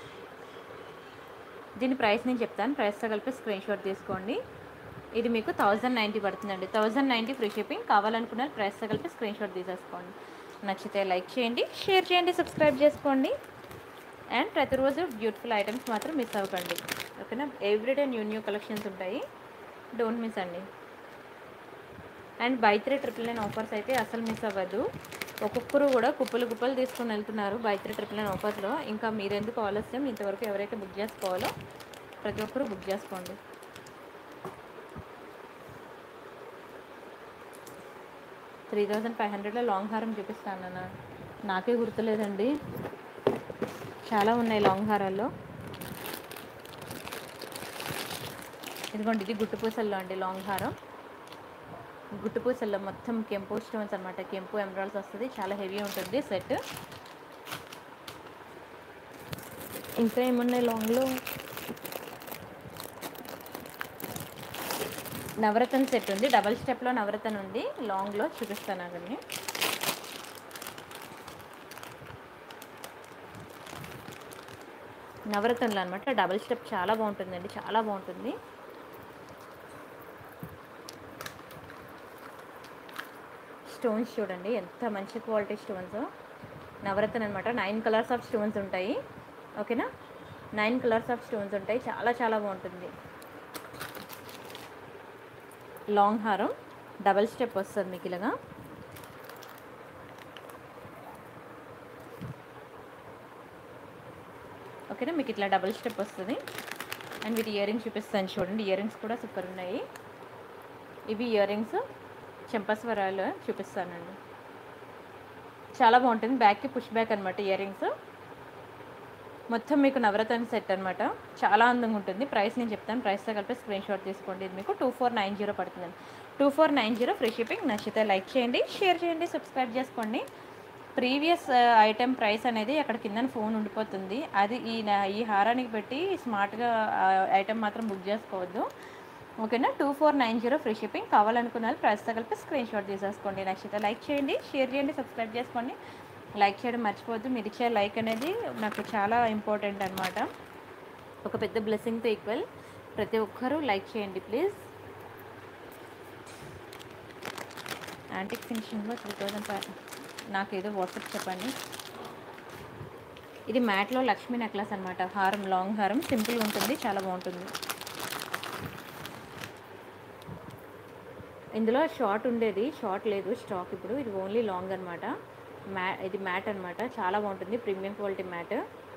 దీని ప్రైస్ నేను చెప్తాను ప్రైస్తో కలిపి స్క్రీన్ షాట్ తీసుకోండి ఇది మీకు థౌజండ్ నైంటీ పడుతుందండి థౌజండ్ నైంటీ ఫ్రీ షిప్పింగ్ కావాలనుకున్న ప్రైస్తో కలిపి స్క్రీన్ షాట్ తీసేసుకోండి నచ్చితే లైక్ చేయండి షేర్ చేయండి సబ్స్క్రైబ్ చేసుకోండి అండ్ ప్రతిరోజు బ్యూటిఫుల్ ఐటమ్స్ మాత్రం మిస్ అవ్వకండి ఓకేనా ఎవ్రీడే న్యూ న్యూ కలెక్షన్స్ ఉంటాయి డోంట్ మిస్ అండి and buy three triple nine offers అయితే అసలు మిస్ అవ్వద్దు ఒక్కొక్కరు కూడా కుప్పలు కుప్పలు తీసుకొని వెళ్తున్నారు బై త్రీ ట్రిపుల్ నైన్ ఆఫర్లో ఇంకా మీరెందుకు ఆలస్యం ఇంతవరకు ఎవరైతే బుక్ చేసుకోవాలో ప్రతి ఒక్కరు బుక్ చేసుకోండి త్రీ థౌజండ్ ఫైవ్ హండ్రెడ్లో లాంగ్ హారం చూపిస్తాను అన్న నాకే గుర్తులేదండి చాలా ఉన్నాయి లాంగ్ హారాల్లో ఇదిగోండి ఇది గుట్టుపూసల్లో అండి లాంగ్ హారం గుట్టుపూసల్లో మొత్తం కెంపు స్టోన్స్ అనమాట కెంపు ఎమరాల్స్ వస్తుంది చాలా హెవీ ఉంటుంది సెట్ ఇంకా ఏమున్నాయి లాంగ్లో నవరత్న సెట్ ఉంది డబల్ స్టెప్లో నవరత్న ఉంది లాంగ్లో చూపిస్తాను అవన్నీ నవరత్నలు అనమాట డబల్ స్టెప్ చాలా బాగుంటుందండి చాలా బాగుంటుంది స్టోన్స్ చూడండి ఎంత మంచి క్వాలిటీ స్టోన్స్ నవరత్న అనమాట నైన్ కలర్స్ ఆఫ్ స్టోన్స్ ఉంటాయి ఓకేనా నైన్ కలర్స్ ఆఫ్ స్టోన్స్ ఉంటాయి చాలా చాలా బాగుంటుంది లాంగ్ హారం డబల్ స్టెప్ వస్తుంది మీకు ఇలాగా ఓకేనా మీకు ఇట్లా డబల్ స్టెప్ వస్తుంది అండ్ వీటి ఇయర్ రింగ్స్ చూపిస్తాను చూడండి ఇయర్ రింగ్స్ కూడా సూపర్ ఉన్నాయి ఇవి ఇయర్ రింగ్స్ చెంపస్వరాలు చూపిస్తానండి చాలా బాగుంటుంది బ్యాక్కి పుష్ బ్యాక్ అనమాట ఇయర్ రింగ్స్ మొత్తం మీకు నవరత్న సెట్ అనమాట చాలా అందంగా ఉంటుంది ప్రైస్ నేను చెప్తాను ప్రైస్తో కలిపి స్క్రీన్ షాట్ తీసుకోండి ఇది మీకు టూ ఫోర్ నైన్ జీరో పడుతుందండి two four nine zero free shipping నచ్చితే లైక్ చేయండి షేర్ చేయండి సబ్స్క్రైబ్ చేసుకోండి ప్రీవియస్ ఐటెం ప్రైస్ అనేది అక్కడ కింద ఫోన్ ఉండిపోతుంది అది ఈ నా- ఈ హారానికి పెట్టి స్మార్ట్గా ఐటెం మాత్రం బుక్ చేసుకోవద్దు ఓకేనా two four nine zero free shipping కావాలనుకున్న వాళ్ళు ప్రైస్తో కలిపి స్క్రీన్ షాట్ తీసేసుకోండి నచ్చితే లైక్ చేయండి షేర్ చేయండి సబ్స్క్రైబ్ చేసుకోండి లైక్ చేయడం మర్చిపోవద్దు మీరు ఇచ్చే లైక్ అనేది నాకు చాలా ఇంపార్టెంట్ అనమాట ఒక పెద్ద బ్లెస్సింగ్తో ఈక్వల్ ప్రతి ఒక్కరూ లైక్ చేయండి ప్లీజ్ యాంటిక్ ఫినిషింగ్లో త్రీ థౌజండ్ ఫైవ్ నాకేదో వాట్సాప్ చెప్పండి ఇది మ్యాట్లో లక్ష్మీ నెక్లెస్ అనమాట హారం లాంగ్ హారం సింపుల్గా ఉంటుంది చాలా బాగుంటుంది ఇందులో షార్ట్ ఉండేది షార్ట్ లేదు స్టాక్ ఇప్పుడు ఇది ఓన్లీ లాంగ్ అనమాట మ్యా ఇది మ్యాట్ అనమాట చాలా బాగుంటుంది ప్రీమియం క్వాలిటీ మ్యాట్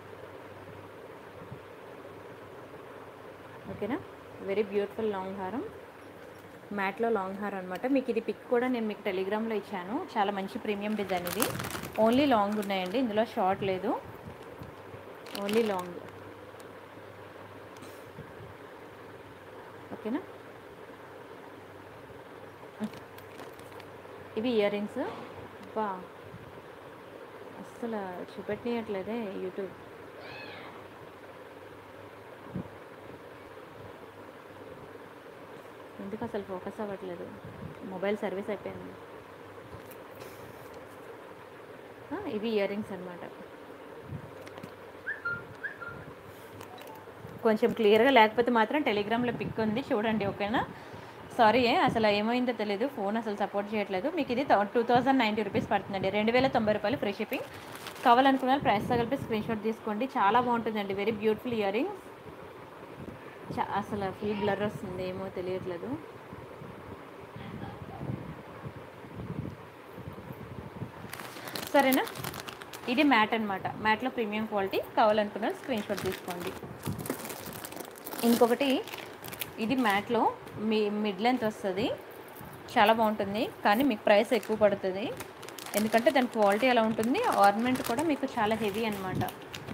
ఓకేనా వెరీ బ్యూటిఫుల్ లాంగ్ హారం మ్యాట్లో లాంగ్ హార్ అనమాట మీకు ఇది పిక్ కూడా నేను మీకు టెలిగ్రామ్లో ఇచ్చాను చాలా మంచి ప్రీమియం డిజైన్ ఇది ఓన్లీ లాంగ్ ఉన్నాయండి ఇందులో షార్ట్ లేదు ఓన్లీ లాంగ్ ఓకేనా ఇవి ఇయర్ రింగ్స్ బా అస్సలు చూపెట్టనియట్లేదే యూట్యూబ్ ఎందుకు అసలు ఫోకస్ అవ్వట్లేదు మొబైల్ సర్వీస్ అయిపోయింది ఆ, ఇవి ఇయర్ రింగ్స్ అనమాట కొంచెం క్లియర్గా లేకపోతే మాత్రం టెలిగ్రామ్లో పిక్ ఉంది చూడండి ఓకేనా సారీ అసలు ఏమైందో తెలియదు ఫోన్ అసలు సపోర్ట్ చేయట్లేదు మీకు ఇది టూ థౌజండ్ నైంటీ రూపీస్ పడుతుందండి రెండు వేల తొంభై రూపాయలు ఫ్రీ షిప్పింగ్ కావాలనుకున్న వాళ్ళు ప్రైస్ కలిపి స్క్రీన్ షాట్ తీసుకోండి చాలా బాగుంటుందండి వెరీ బ్యూటిఫుల్ ఇయర్ రింగ్స్ చా అసలు ఫుల్ బ్లర్ వస్తుంది ఏమో తెలియట్లేదు సరేనా ఇది మ్యాట్ అనమాట మ్యాట్లో ప్రీమియం క్వాలిటీ కావాలనుకున్న స్క్రీన్ షాట్ తీసుకోండి ఇంకొకటి ఇది మ్యాట్లో మీ మిడ్ లెంత్ వస్తుంది చాలా బాగుంటుంది కానీ మీకు ప్రైస్ ఎక్కువ పడుతుంది ఎందుకంటే దాని క్వాలిటీ ఎలా ఉంటుంది ఆర్నమెంట్ కూడా మీకు చాలా హెవీ అనమాట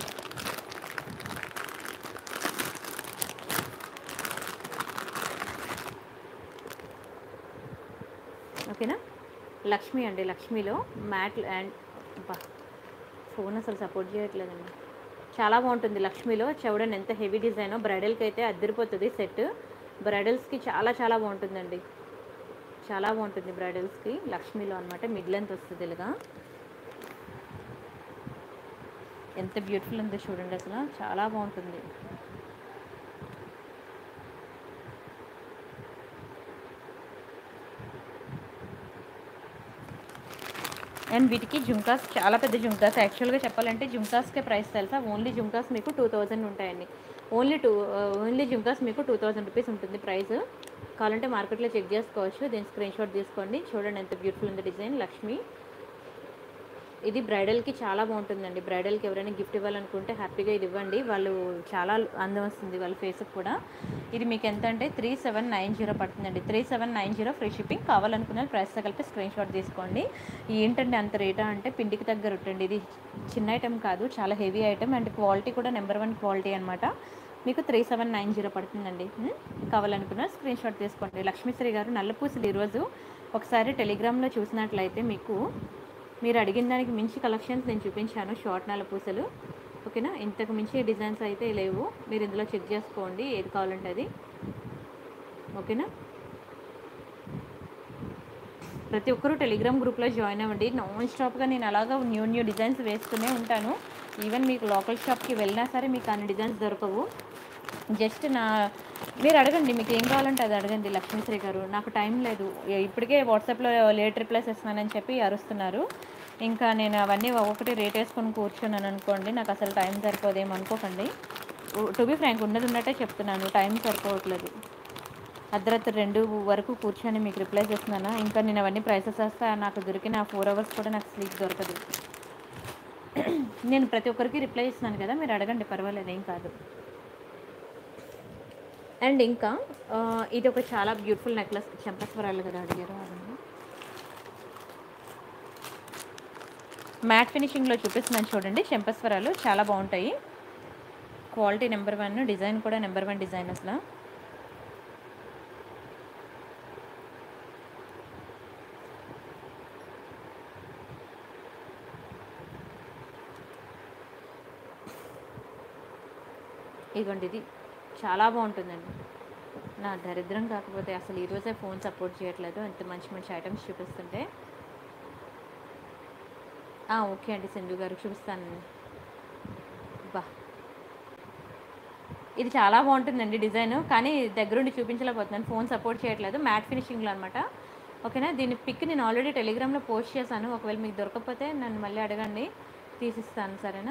ఓకేనా లక్ష్మి అండి లక్ష్మిలో మ్యాట్ అండ్ బా ఫోన్ అసలు సపోర్ట్ చేయట్లేదండి చాలా బాగుంటుంది లక్ష్మిలో చూడండి ఎంత హెవీ డిజైన్ బ్రైడల్కి అయితే అద్దరిపోతుంది సెట్ బ్రైడల్స్కి చాలా చాలా బాగుంటుందండి చాలా బాగుంటుంది బ్రైడల్స్కి లక్ష్మిలో అనమాట మిడ్ లెంత్ వస్తుంది ఇలాగా ఎంత బ్యూటిఫుల్ ఉందో చూడండి అసలు చాలా బాగుంటుంది అండ్ వీటికి జుంకాస్ చాలా పెద్ద జుంకాస్ యాక్చువల్గా చెప్పాలంటే జుంకాస్కే ప్రైస్ తెలుసా ఓన్లీ జుంకాస్ మీకు టూ థౌజండ్ ఉంటాయండి ఓన్లీ టూ ఓన్లీ జుంకాస్ మీకు టూ థౌజండ్ రూపీస్ ఉంటుంది ప్రైస్ కావాలంటే మార్కెట్లో చెక్ చేసుకోవచ్చు దీని స్క్రీన్ షాట్ తీసుకోండి చూడండి ఎంత బ్యూటిఫుల్ ఉంది డిజైన్ లక్ష్మి ఇది బ్రైడల్కి చాలా బాగుంటుందండి బ్రైడల్కి ఎవరైనా గిఫ్ట్ ఇవ్వాలనుకుంటే హ్యాపీగా ఇది ఇవ్వండి వాళ్ళు చాలా అందం వస్తుంది వాళ్ళ ఫేస్కి కూడా ఇది మీకు ఎంత అంటే త్రీ సెవెన్ నైన్ జీరో పడుతుందండి three seven nine zero free shipping కావాలనుకున్న ప్రైస్తో కలిపి స్క్రీన్ షాట్ తీసుకోండి ఏంటండి అంత రేటా అంటే పిండికి దగ్గర ఉంటుంది ఇది చిన్న ఐటెం కాదు చాలా హెవీ ఐటెం అండ్ క్వాలిటీ కూడా నెంబర్ వన్ క్వాలిటీ అనమాట మీకు త్రీ సెవెన్ నైన్ జీరో పడుతుందండి ఉం? కావాలనుకున్న స్క్రీన్ షాట్ తీసుకోండి లక్ష్మీశ్రీ గారు నల్లపూసలు ఈరోజు ఒకసారి టెలిగ్రామ్లో చూసినట్లయితే మీకు మీరు అడిగిన దానికి మించి కలెక్షన్స్ నేను చూపించాను షార్ట్ నల్ల పూసలు ఓకేనా ఇంతకు మించి డిజైన్స్ అయితే లేవు మీరు ఇందులో చెక్ చేసుకోండి ఏది కావాలంటే అది ఓకేనా ప్రతి ఒక్కరూ టెలిగ్రామ్ గ్రూప్లో జాయిన్ అవ్వండి నాన్ స్టాప్గా నేను అలాగా న్యూ న్యూ డిజైన్స్ వేస్తూనే ఉంటాను ఈవెన్ మీకు లోకల్ షాప్కి వెళ్ళినా సరే మీకు అన్ని డిజైన్స్ దొరకవు జస్ట్ నా మీరు అడగండి మీకు ఏం కావాలంటే అది అడగండి లక్ష్మీశ్రీ గారు నాకు టైం లేదు ఏ- ఇప్పటికే వాట్సాప్లో లేట్ రిప్లైస్ ఇస్తున్నానని చెప్పి అరుస్తున్నారు ఇంకా నేను అవన్నీ ఒకటి రేట్ వేసుకొని కూర్చున్నాను అనుకోండి నాకు అసలు టైం సరిపోదేమో అనుకోకండి టు బి ఫ్రాంక్ ఉన్నది ఉన్నట్టే చెప్తున్నాను టైం సరిపోవట్లేదు అర్ధరాత్రి రెండు వరకు కూర్చొని మీకు రిప్లైస్ ఇస్తున్నాను ఇంకా నేను అవన్నీ ప్రైసెస్ వస్తా నాకు దొరికిన ఫోర్ అవర్స్ కూడా నాకు స్లీప్ దొరకదు నేను ప్రతి ఒక్కరికి రిప్లై ఇస్తున్నాను కదా మీరు అడగండి పర్వాలేదు ఏం కాదు అండ్ ఇంకా ఆ, ఇది ఒక చాలా బ్యూటిఫుల్ నెక్లెస్ చెంపస్వరాలు కదా అడిగారు అదండి మ్యాట్ ఫినిషింగ్లో చూపిస్తున్నాను చూడండి చెంపస్వరాలు చాలా బాగుంటాయి క్వాలిటీ నెంబర్ వన్ డిజైన్ కూడా నెంబర్ వన్ డిజైన్ అసలు ఇదిగోండి ఇది చాలా బాగుంటుందండి నా దరిద్రం కాకపోతే అసలు ఈరోజే ఫోన్ సపోర్ట్ చేయట్లేదు ఎంత మంచి మంచి ఐటమ్స్ చూపిస్తుంటే ఆ, ఓకే అండి సింధు గారు చూపిస్తాను బా ఇది చాలా బాగుంటుందండి డిజైన్ కానీ దగ్గరుండి చూపించలేకపోతున్నాను ఫోన్ సపోర్ట్ చేయట్లేదు మ్యాట్ ఫినిషింగ్లో అనమాట ఓకేనా దీని పిక్ నేను ఆల్రెడీ టెలిగ్రామ్లో పోస్ట్ చేశాను ఒకవేళ మీకు దొరకకపోతే నన్ను మళ్ళీ అడగండి తీసిస్తాను సరేనా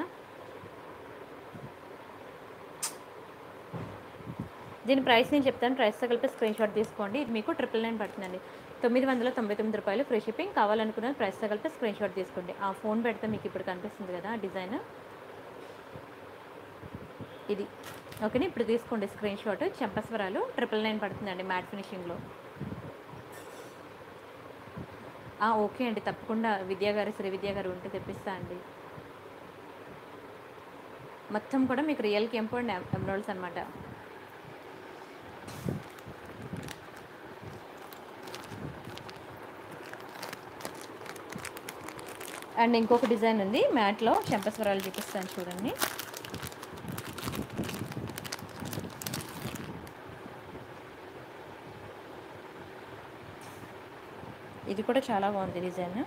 దీని ప్రైస్ నేను చెప్తాను ప్రైస్తో కలిపి స్క్రీన్ షాట్ తీసుకోండి ఇది మీకు ట్రిపుల్ నైన్ పడుతుందండి తొమ్మిది వందల తొంభై తొమ్మిది రూపాయలు ఫ్రీ షిప్పింగ్ కావాలనుకున్న ప్రైస్తో కలిపి స్క్రీన్ షాట్ తీసుకోండి ఆ ఫోన్ పెడితే మీకు ఇప్పుడు కనిపిస్తుంది కదా ఆ డిజైన్ ఇది ఓకేనా ఇప్పుడు తీసుకోండి స్క్రీన్ షాట్ చెంపస్వరాలు ట్రిపుల్ నైన్ పడుతుందండి మ్యాట్ ఫినిషింగ్లో ఆ, ఓకే అండి తప్పకుండా విద్యా గారు శ్రీ విద్యా గారు ఉంటే తెప్పిస్తా అండి మొత్తం కూడా మీకు రియల్ కెంపు అండ్ ఎమరాల్డ్స్ అనమాట అండ్ ఇంకొక డిజైన్ ఉంది మ్యాట్లో చెంపస్వరాలు చూపిస్తాను చూడండి ఇది కూడా చాలా బాగుంది డిజైన్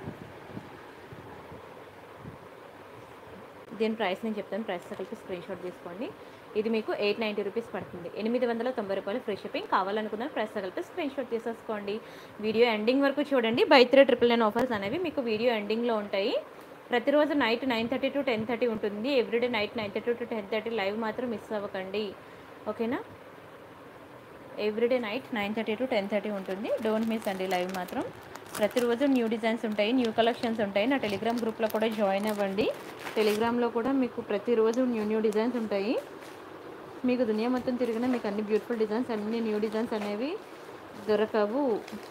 దీని ప్రైస్ నేను చెప్తాను ప్రైస్ కలిపి స్క్రీన్ షాట్ తీసుకోండి ఇది మీకు ఎయిట్ నైంటీ రూపీస్ పడుతుంది ఎనిమిది వందల తొంభై రూపాయలు ఫ్రీ షిప్పింగ్ కావాలనుకున్న ప్రైస్ కలిపి స్క్రీన్ షాట్ తీసేసుకోండి వీడియో ఎండింగ్ వరకు చూడండి buy three triple nine offers అనేవి మీకు వీడియో ఎండింగ్లో ఉంటాయి ప్రతిరోజు night nine thirty to ten thirty ఉంటుంది everyday night nine thirty to ten thirty live మాత్రం మిస్ అవ్వకండి ఓకేనా everyday night nine thirty to ten thirty ఉంటుంది డోంట్ మిస్ అండి లైవ్ మాత్రం ప్రతిరోజు న్యూ డిజైన్స్ ఉంటాయి న్యూ కలెక్షన్స్ ఉంటాయి నా టెలిగ్రామ్ గ్రూప్లో కూడా జాయిన్ అవ్వండి టెలిగ్రామ్లో కూడా మీకు ప్రతిరోజు న్యూ న్యూ డిజైన్స్ ఉంటాయి మీకు దునియా మొత్తం తిరిగినా మీకు అన్ని బ్యూటిఫుల్ డిజైన్స్ అన్ని న్యూ డిజైన్స్ అనేవి దొరకవు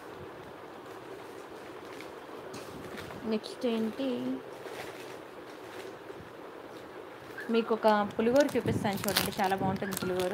నెక్స్ట్ ఏంటి మీకు ఒక పులిగోరు చూపిస్తాను చూడండి చాలా బాగుంటుంది పులిగోరు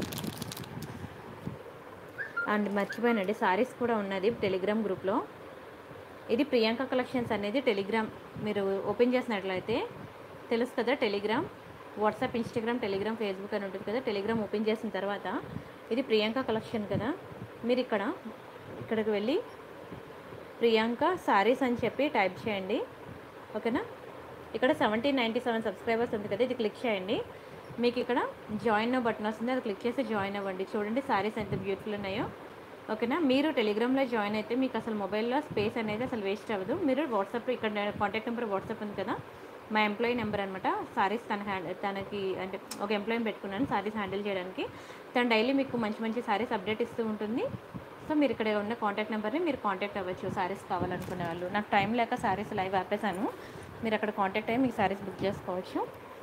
అండ్ మర్చిపోయానండి సారీస్ కూడా ఉన్నది టెలిగ్రామ్ గ్రూప్లో ఇది ప్రియాంక కలెక్షన్స్ అనేది టెలిగ్రామ్ మీరు ఓపెన్ చేసినట్లయితే తెలుసు కదా Telegram WhatsApp Instagram Telegram Facebook అని ఉంటుంది కదా టెలిగ్రామ్ ఓపెన్ చేసిన తర్వాత ఇది ప్రియాంక కలెక్షన్ కదా మీరు ఇక్కడ ఇక్కడికి వెళ్ళి ప్రియాంక సారీస్ అని చెప్పి టైప్ చేయండి ఓకేనా ఇక్కడ సెవెంటీన్ నైంటీ సెవెన్ సబ్స్క్రైబర్స్ ఉంది కదా ఇది క్లిక్ చేయండి మీకు ఇక్కడ జాయిన్ బటన్ వస్తుంది అది క్లిక్ చేసి జాయిన్ అవ్వండి చూడండి సారీస్ ఎంత బ్యూటిఫుల్ ఉన్నాయో ఓకేనా మీరు టెలిగ్రామ్లో జాయిన్ అయితే మీకు అసలు మొబైల్లో స్పేస్ అనేది అసలు వేస్ట్ అవ్వదు మీరు వాట్సాప్ ఇక్కడ కాంటాక్ట్ నెంబర్ వాట్సాప్ ఉంది కదా మా ఎంప్లాయీ నెంబర్ అనమాట సారీస్ తన హ్యాండ్ తనకి అంటే ఒక ఎంప్లాయీని పెట్టుకున్నాను సారీస్ హ్యాండిల్ చేయడానికి తను డైలీ మీకు మంచి మంచి సారీస్ అప్డేట్ ఇస్తూ ఉంటుంది సో మీరు ఇక్కడ ఉన్న కాంటాక్ట్ నెంబర్ని మీరు కాంటాక్ట్ అవ్వచ్చు సారీస్ కావాలనుకునే వాళ్ళు నాకు టైం లేక సారీస్ లైవ్ ఆపేసాను మీరు అక్కడ కాంటాక్ట్ అయ్యి మీకు సారీస్ బుక్ చేసుకోవచ్చు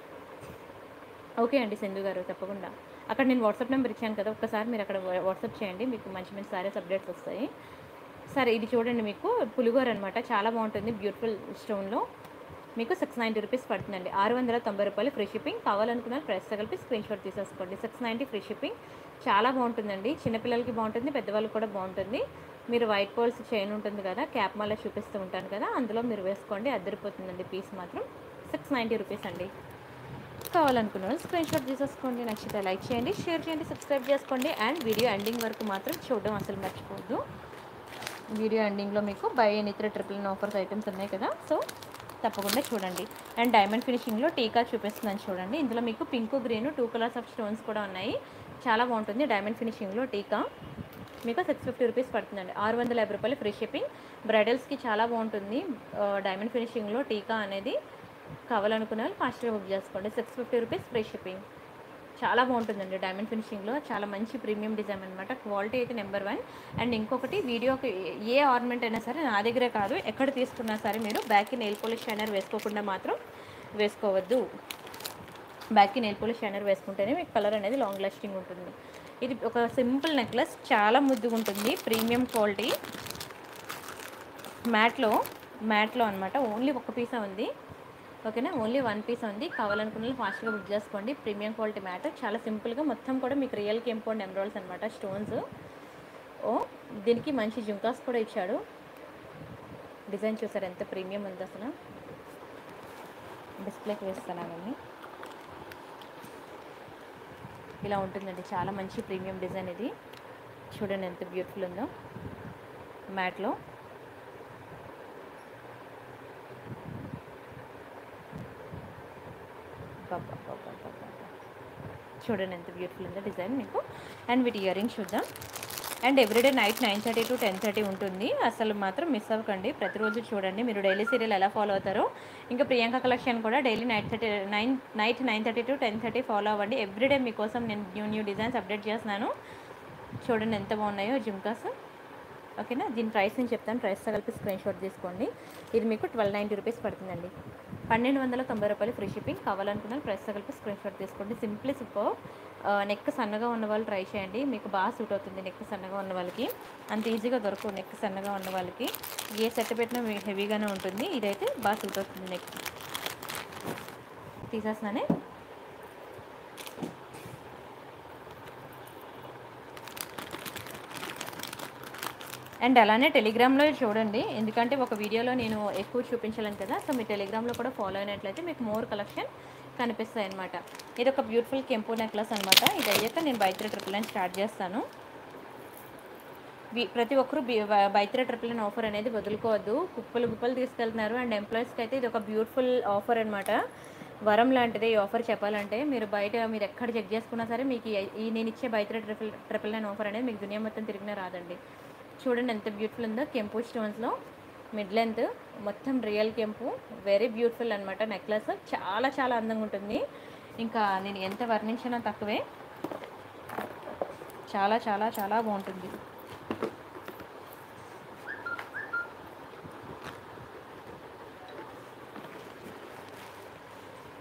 ఓకే అండి సింధు గారు తప్పకుండా అక్కడ నేను వాట్సాప్ నెంబర్ ఇచ్చాను కదా ఒక్కసారి మీరు అక్కడ వా- వాట్సాప్ చేయండి మీకు మంచి మంచి సారీస్ అప్డేట్స్ వస్తాయి సరే ఇది చూడండి మీకు పులిగోర అనమాట చాలా బాగుంటుంది బ్యూటిఫుల్ స్టోన్లో మీకు సిక్స్ నైంటీ రూపీస్ పడుతుందండి ఆరు వందల తొంభై రూపాయలు ఫ్రీ షిప్పింగ్ కావాలనుకున్న ప్రైస్ కలిపి స్క్రీన్ షాట్ తీసేసుకోండి సిక్స్ నైంటీ ఫ్రీ షిప్పింగ్ చాలా బాగుంటుందండి చిన్నపిల్లలకి బాగుంటుంది పెద్దవాళ్ళకి కూడా బాగుంటుంది మీరు వైట్ పోల్స్ చైన్ ఉంటుంది కదా క్యాప్ మళ్ళీ చూపిస్తూ ఉంటాను కదా అందులో మీరు వేసుకోండి అద్దరిపోతుందండి పీస్ మాత్రం సిక్స్ నైంటీ రూపీస్ అండి కావాలనుకున్న వాళ్ళు స్క్రీన్ షాట్ తీసేసుకోండి నచ్చితే లైక్ చేయండి షేర్ చేయండి సబ్స్క్రైబ్ చేసుకోండి అండ్ వీడియో ఎండింగ్ వరకు మాత్రం చూడడం అసలు మర్చిపోవద్దు వీడియో ఎండింగ్లో మీకు బై ఎన్ ఇతర ట్రిపుల్ నైన్ ఆఫర్స్ ఐటమ్స్ ఉన్నాయి కదా సో తప్పకుండా చూడండి అండ్ డైమండ్ ఫినిషింగ్లో టీకా చూపిస్తున్నాను చూడండి ఇందులో మీకు pink green two colours of stones కూడా ఉన్నాయి చాలా బాగుంటుంది డైమండ్ ఫినిషింగ్లో టీకా మీకు సిక్స్ ఫిఫ్టీ రూపీస్ పడుతుందండి ఆరు వందల యాభై రూపాయలు ఫ్రీ షిప్పింగ్ బ్రైడల్స్కి చాలా బాగుంటుంది ఆ, డైమండ్ ఫినిషింగ్లో టీకా అనేది కావాలనుకునే వాళ్ళు ఫాస్ట్గా బుక్ చేసుకోండి six fifty rupees free shipping చాలా బాగుంటుందండి డైమండ్ ఫినిషింగ్లో చాలా మంచి ప్రీమియం డిజైన్ అనమాట క్వాలిటీ అయితే నెంబర్ వన్ అండ్ ఇంకొకటి వీడియోకి ఏ ఆర్నమెంట్ అయినా సరే నా దగ్గరే కాదు ఎక్కడ తీసుకున్నా సరే మీరు బ్యాక్కి నెయిల్ పోలిష్ షైనర్ వేసుకోకుండా మాత్రం వేసుకోవద్దు బ్యాక్కి నెయిల్ పోలిష్ షైనర్ వేసుకుంటేనే మీకు కలర్ అనేది లాంగ్ లాస్టింగ్ ఉంటుంది ఇది ఒక సింపుల్ నెక్లెస్ చాలా ముద్దుగా ఉంటుంది ప్రీమియం క్వాలిటీ మ్యాట్లో మ్యాట్లో అనమాట ఓన్లీ ఒక పీసే ఉంది ఓకేనా ఓన్లీ వన్ పీస్ ఉంది కావాలనుకున్న వాళ్ళు ఫాస్ట్గా బుక్ చేసుకోండి ప్రీమియం క్వాలిటీ మ్యాట్ చాలా సింపుల్గా మొత్తం కూడా మీకు రియల్ కెంపౌండ్ ఎమరాల్స్ అనమాట స్టోన్స్ ఓ దీనికి మంచి జుంకాస్ కూడా ఇచ్చాడు డిజైన్ చూసారు ఎంత ప్రీమియం ఉంది అసలు డిస్ప్లేకి వేస్తాను అవన్నీ ఇలా ఉంటుందండి చాలా మంచి ప్రీమియం డిజైన్ ఇది చూడండి ఎంత బ్యూటిఫుల్ ఉందో మ్యాట్లో అబ్బబ్బబ్బబ్బబ్బబ్బ. చూడండి ఎంత బ్యూటిఫుల్ ఉందో డిజైన్ మీకు అండ్ వీటి ఇయర్ రింగ్స్ చూద్దాం and everyday night nine thirty to ten thirty ఉంటుంది అసలు మాత్రం మిస్ అవ్వకండి ప్రతిరోజు చూడండి మీరు డైలీ సీరియల్ ఎలా ఫాలో అవుతారో ఇంకా ప్రియాంక కలెక్షన్ కూడా daily night thirty nine night nine thirty to ten thirty follow అవ్వండి ఎవ్రీడే మీకోసం నేను న్యూ న్యూ డిజైన్స్ అప్డేట్ చేస్తున్నాను చూడండి ఎంత బాగున్నాయో జిమ్కాస్ ఓకేనా దీని ప్రైస్ నేను చెప్తాను ప్రైస్తో కలిపి స్క్రీన్ షాట్ తీసుకోండి ఇది మీకు ట్వెల్వ్ నైంటీ రూపీస్ పడుతుందండి పన్నెండు వందల తొంభై రూపాయలు ఫ్రీ షిప్పింగ్ కావాలనుకున్న ప్రైస్తో కలిపి స్క్రీన్ షాట్ తీసుకోండి సింప్లీ సూపర్ నెక్ సన్నగా ఉన్న వాళ్ళు ట్రై చేయండి మీకు బాగా సూట్ అవుతుంది నెక్ సన్నగా ఉన్న వాళ్ళకి అంత ఈజీగా దొరకవు నెక్ సన్నగా ఉన్న వాళ్ళకి ఏ సెట్ పెట్టినా మీ హెవీగానే ఉంటుంది ఇదైతే బాగా సూట్ అవుతుంది నెక్ తీసేస్తున్నానే అండ్ అలానే టెలిగ్రామ్లో చూడండి ఎందుకంటే ఒక వీడియోలో నేను ఎక్కువ చూపించలేను కదా సో మీ టెలిగ్రామ్లో కూడా ఫాలో అయినట్లయితే మీకు మోర్ కలెక్షన్ కనిపిస్తాయి అనమాట ఇది ఒక బ్యూటిఫుల్ కెంపు నెక్లెస్ అనమాట ఇది అయ్యాక నేను బైత్రీ ట్రిపుల్ నైన్ స్టార్ట్ చేస్తాను వి- ప్రతి ఒక్కరు బైత్రీ ట్రిపుల్ నైన్ ఆఫర్ అనేది వదులుకోవద్దు కుప్పలు గుప్పలు తీసుకెళ్తున్నారు అండ్ ఎంప్లాయీస్కి అయితే ఇది ఒక బ్యూటిఫుల్ ఆఫర్ అనమాట వరం లాంటిది ఈ ఆఫర్ చెప్పాలంటే మీరు బయట మీరు ఎక్కడ చెక్ చేసుకున్నా సరే మీకు ఈ- ఈ నేను ఇచ్చే buy three triple triple nine offer అనేది మీకు దునియా మొత్తం తిరిగినా రాదండి చూడండి ఎంత బ్యూటిఫుల్ ఉందో కెంపు స్టోన్స్లో మిడ్ లెంత్ మొత్తం రియల్ కెంపు వెరీ బ్యూటిఫుల్ అనమాట నెక్లెస్ చాలా చాలా అందంగా ఉంటుంది ఇంకా నేను ఎంత వర్ణించినా తక్కువే చాలా చాలా చాలా బాగుంటుంది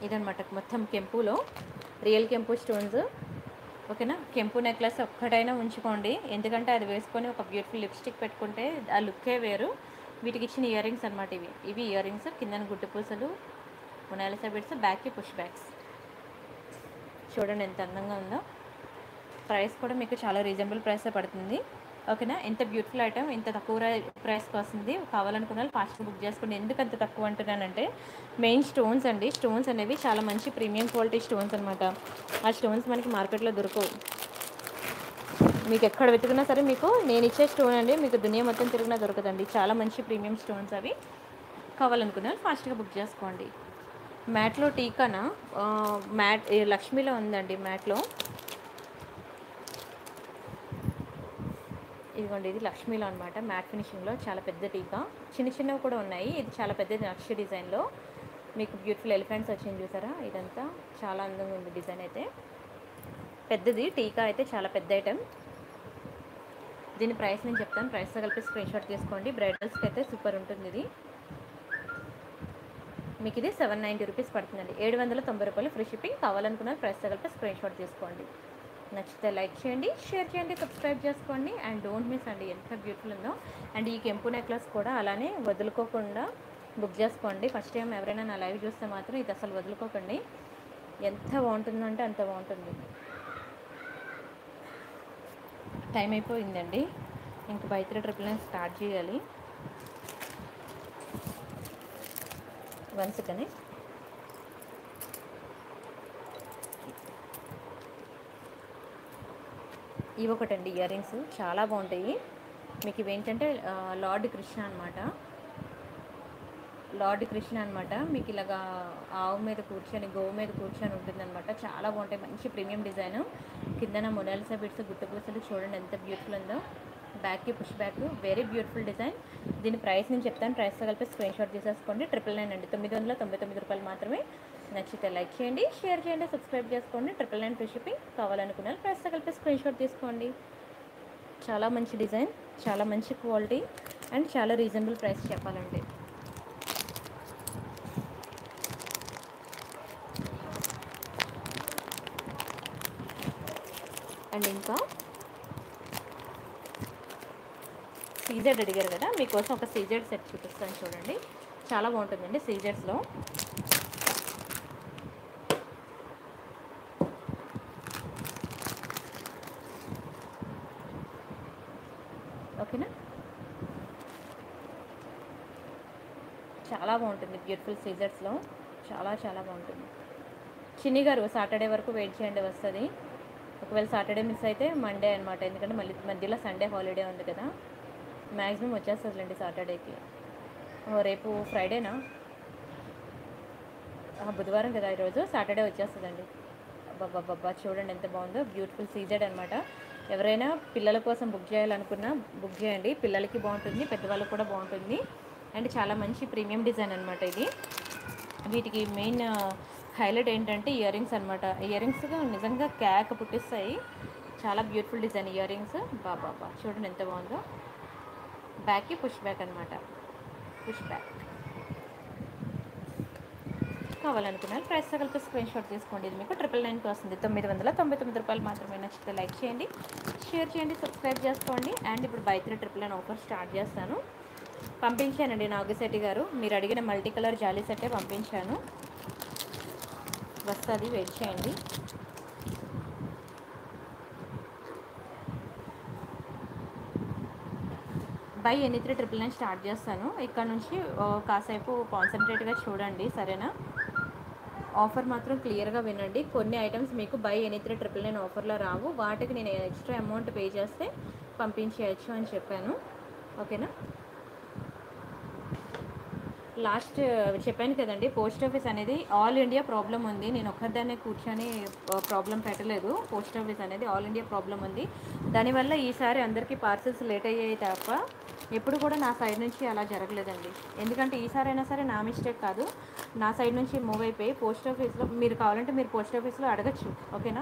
ఇదనమాట మొత్తం కెంపులో రియల్ కెంపు స్టోన్స్ ఓకేనా కెంపు నెక్లెస్ ఒక్కటైనా ఉంచుకోండి ఎందుకంటే అది వేసుకొని ఒక బ్యూటిఫుల్ లిప్స్టిక్ పెట్టుకుంటే ఆ లుక్కే వేరు వీటికి ఇచ్చిన ఇయర్ రింగ్స్ అనమాట ఇవి ఇవి ఇయర్ రింగ్స్ కిందన గుడ్డు పూసలు మొనాలిసా బిడ్స్ బ్యాక్కి పుష్ బ్యాగ్స్ చూడండి ఎంత అందంగా ఉందో ప్రైస్ కూడా మీకు చాలా రీజనబుల్ ప్రైసే పడుతుంది ఓకేనా ఎంత బ్యూటిఫుల్ ఐటమ్ ఇంత తక్కువ ప్రైస్కి వస్తుంది కావాలనుకున్న వాళ్ళు ఫాస్ట్గా బుక్ చేసుకోండి ఎందుకు అంత తక్కువ అంటున్నానంటే మెయిన్ స్టోన్స్ అండి స్టోన్స్ అనేవి చాలా మంచి ప్రీమియం క్వాలిటీ స్టోన్స్ అనమాట ఆ స్టోన్స్ మనకి మార్కెట్లో దొరకవు మీకు ఎక్కడ వెతుకున్నా సరే మీకు నేను ఇచ్చే స్టోన్ అండి మీకు దునియా మొత్తం తిరిగినా దొరకదండి చాలా మంచి ప్రీమియం స్టోన్స్ అవి కావాలనుకున్న వాళ్ళు ఫాస్ట్గా బుక్ చేసుకోండి మ్యాట్లో టీకానా ఆ, మ్యాట్ ఈ లక్ష్మీలో ఉందండి మ్యాట్లో ఇదిగోండి ఇది లక్ష్మీలో అనమాట మ్యాట్ ఫినిషింగ్లో చాలా పెద్ద టీకా చిన్న చిన్నవి కూడా ఉన్నాయి ఇది చాలా పెద్దది నక్ష డిజైన్లో మీకు బ్యూటిఫుల్ ఎలిఫెంట్స్ వచ్చింది చూసారా ఇదంతా చాలా అందంగా ఉంది డిజైన్ అయితే పెద్దది టీకా అయితే చాలా పెద్ద ఐటెం దీని ప్రైస్ నేను చెప్తాను ప్రైస్తో కలిపి స్క్రీన్ షాట్ తీసుకోండి బ్రైడల్స్కి అయితే సూపర్ ఉంటుంది ఇది మీకు ఇది సెవెన్ నైంటీ రూపీస్ పడుతుందండి ఏడు వందల తొంభై రూపాయలు ఫ్రీ షిప్పింగ్ కావాలనుకున్న ప్రైస్తో కలిపి స్క్రీన్ షాట్ తీసుకోండి నచ్చితే లైక్ చేయండి షేర్ చేయండి సబ్స్క్రైబ్ చేసుకోండి అండ్ డోంట్ మిస్ అండి ఎంత బ్యూటిఫుల్ ఉందో అండ్ ఈ కెంపు నెక్లెస్ కూడా అలానే వదులుకోకుండా బుక్ చేసుకోండి ఫస్ట్ టైం ఎవరైనా నా లైవ్ చూస్తే మాత్రం ఇది అసలు వదులుకోకండి ఎంత బాగుంటుందంటే అంత బాగుంటుంది టైం అయిపోయిందండి ఇంక బయట ట్రిపుల్ నైన్ స్టార్ట్ చేయాలి వన్ సెకండ్ ఇవి ఒకటండి ఇయర్ రింగ్స్ చాలా బాగుంటాయి మీకు ఇవేంటంటే ఆ, లార్డ్ కృష్ణ అనమాట లార్డ్ కృష్ణ అనమాట మీకు ఇలాగా ఆవు మీద కూర్చొని గోవు మీద కూర్చొని ఉంటుందన్నమాట చాలా బాగుంటాయి మంచి ప్రీమియం డిజైన్ కిందన మొనాలిసా బిట్స్ గుట్టు పూసలు చూడండి ఎంత బ్యూటిఫుల్ ఉందో బ్యాక్కి push back very beautiful design దీని ప్రైస్ నేను చెప్తాను ప్రైస్తో కలిపి స్క్రీన్ షాట్ తీసేసుకోండి ట్రిపుల్ నైన్ అండి తొమ్మిది వందల తొంభై తొమ్మిది రూపాయలు మాత్రమే నచ్చితే లైక్ చేయండి షేర్ చేయండి సబ్స్క్రైబ్ చేసుకోండి ట్రిపుల్ నైన్ ఫ్రీ షిప్పింగ్ కావాలనుకున్న ప్రైస్తో కలిపి స్క్రీన్ షాట్ తీసుకోండి చాలా మంచి డిజైన్ చాలా మంచి క్వాలిటీ అండ్ చాలా రీజనబుల్ ప్రైస్ చెప్పాలంటే అండ్ ఇంకా సీజెడ్ అడిగారు కదా మీకోసం ఒక సీజెడ్ సెట్ చూపిస్తాను చూడండి చాలా బాగుంటుందండి సీజెడ్స్లో ఓకేనా చాలా బాగుంటుంది బ్యూటిఫుల్ సీజర్స్లో చాలా చాలా బాగుంటుంది చిన్ని గారు సాటర్డే వరకు వెయిట్ చేయండి వస్తుంది ఒకవేళ సాటర్డే మిస్ అయితే మండే అనమాట ఎందుకంటే మళ్ళీ మధ్యలో సండే హాలిడే ఉంది కదా మ్యాక్సిమం వచ్చేస్తుందిలేండి సాటర్డేకి ఓ రేపు ఫ్రైడేనా ఆ, బుధవారం కదా ఈరోజు సాటర్డే వచ్చేస్తుందండి అబ్బాబ్బాబ్బా చూడండి ఎంత బాగుందో బ్యూటిఫుల్ సీజెడ్ అనమాట ఎవరైనా పిల్లల కోసం బుక్ చేయాలనుకున్నా బుక్ చేయండి పిల్లలకి బాగుంటుంది పెద్దవాళ్ళకి కూడా బాగుంటుంది అండ్ చాలా మంచి ప్రీమియం డిజైన్ అనమాట ఇది వీటికి మెయిన్ హైలైట్ ఏంటంటే ఇయర్ రింగ్స్ అనమాట ఇయర్ రింగ్స్ నిజంగా క్యాక్ పుట్టిస్తాయి చాలా బ్యూటిఫుల్ డిజైన్ ఇయర్ రింగ్స్ బాబా బా చూడండి ఎంత బాగుందో బ్యాక్కి పుష్ బ్యాక్ అనమాట పుష్ బ్యాక్ కావాలనుకున్నారు ప్రైస్ కలిపి స్క్రీన్ షాట్ తీసుకోండి ఇది మీకు ట్రిపుల్ నైన్కి వస్తుంది తొమ్మిది వందల తొంభై తొమ్మిది రూపాయలు మాత్రమే నచ్చితే లైక్ చేయండి షేర్ చేయండి సబ్స్క్రైబ్ చేసుకోండి అండ్ ఇప్పుడు buy three triple nine offer start చేస్తాను పంపించానండి నాగశెట్టి గారు మీరు అడిగిన మల్టీ కలర్ జాలీ సెట్టే పంపించాను వస్తుంది వెయిట్ చేయండి buy any three triple nine start చేస్తాను ఇక్కడ నుంచి ఆ, కాసేపు కాన్సన్ట్రేట్గా చూడండి సరేనా ఆఫర్ మాత్రం క్లియర్గా వినండి కొన్ని ఐటమ్స్ మీకు buy any three triple nine ఆఫర్లో రావు వాటికి నేను ఎక్స్ట్రా అమౌంట్ పే చేస్తే పంపించేయచ్చు అని చెప్పాను ఓకేనా లాస్ట్ చెప్పాను కదండి పోస్ట్ ఆఫీస్ అనేది ఆల్ ఇండియా ప్రాబ్లం ఉంది నేను ఒక్కదాన్నే కూర్చొని ప్రాబ్లం పెట్టలేదు పోస్ట్ ఆఫీస్ అనేది ఆల్ ఇండియా ప్రాబ్లం ఉంది దానివల్ల ఈసారి అందరికీ పార్సల్స్ లేట్ అయ్యాయి తప్ప ఎప్పుడు కూడా నా సైడ్ నుంచి అలా జరగలేదండి ఎందుకంటే ఈసారి అయినా సరే నా మిస్టేక్ కాదు నా సైడ్ నుంచి మూవ్ అయిపోయి పోస్ట్ ఆఫీస్లో మీరు కావాలంటే మీరు పోస్ట్ ఆఫీస్లో అడగచ్చు ఓకేనా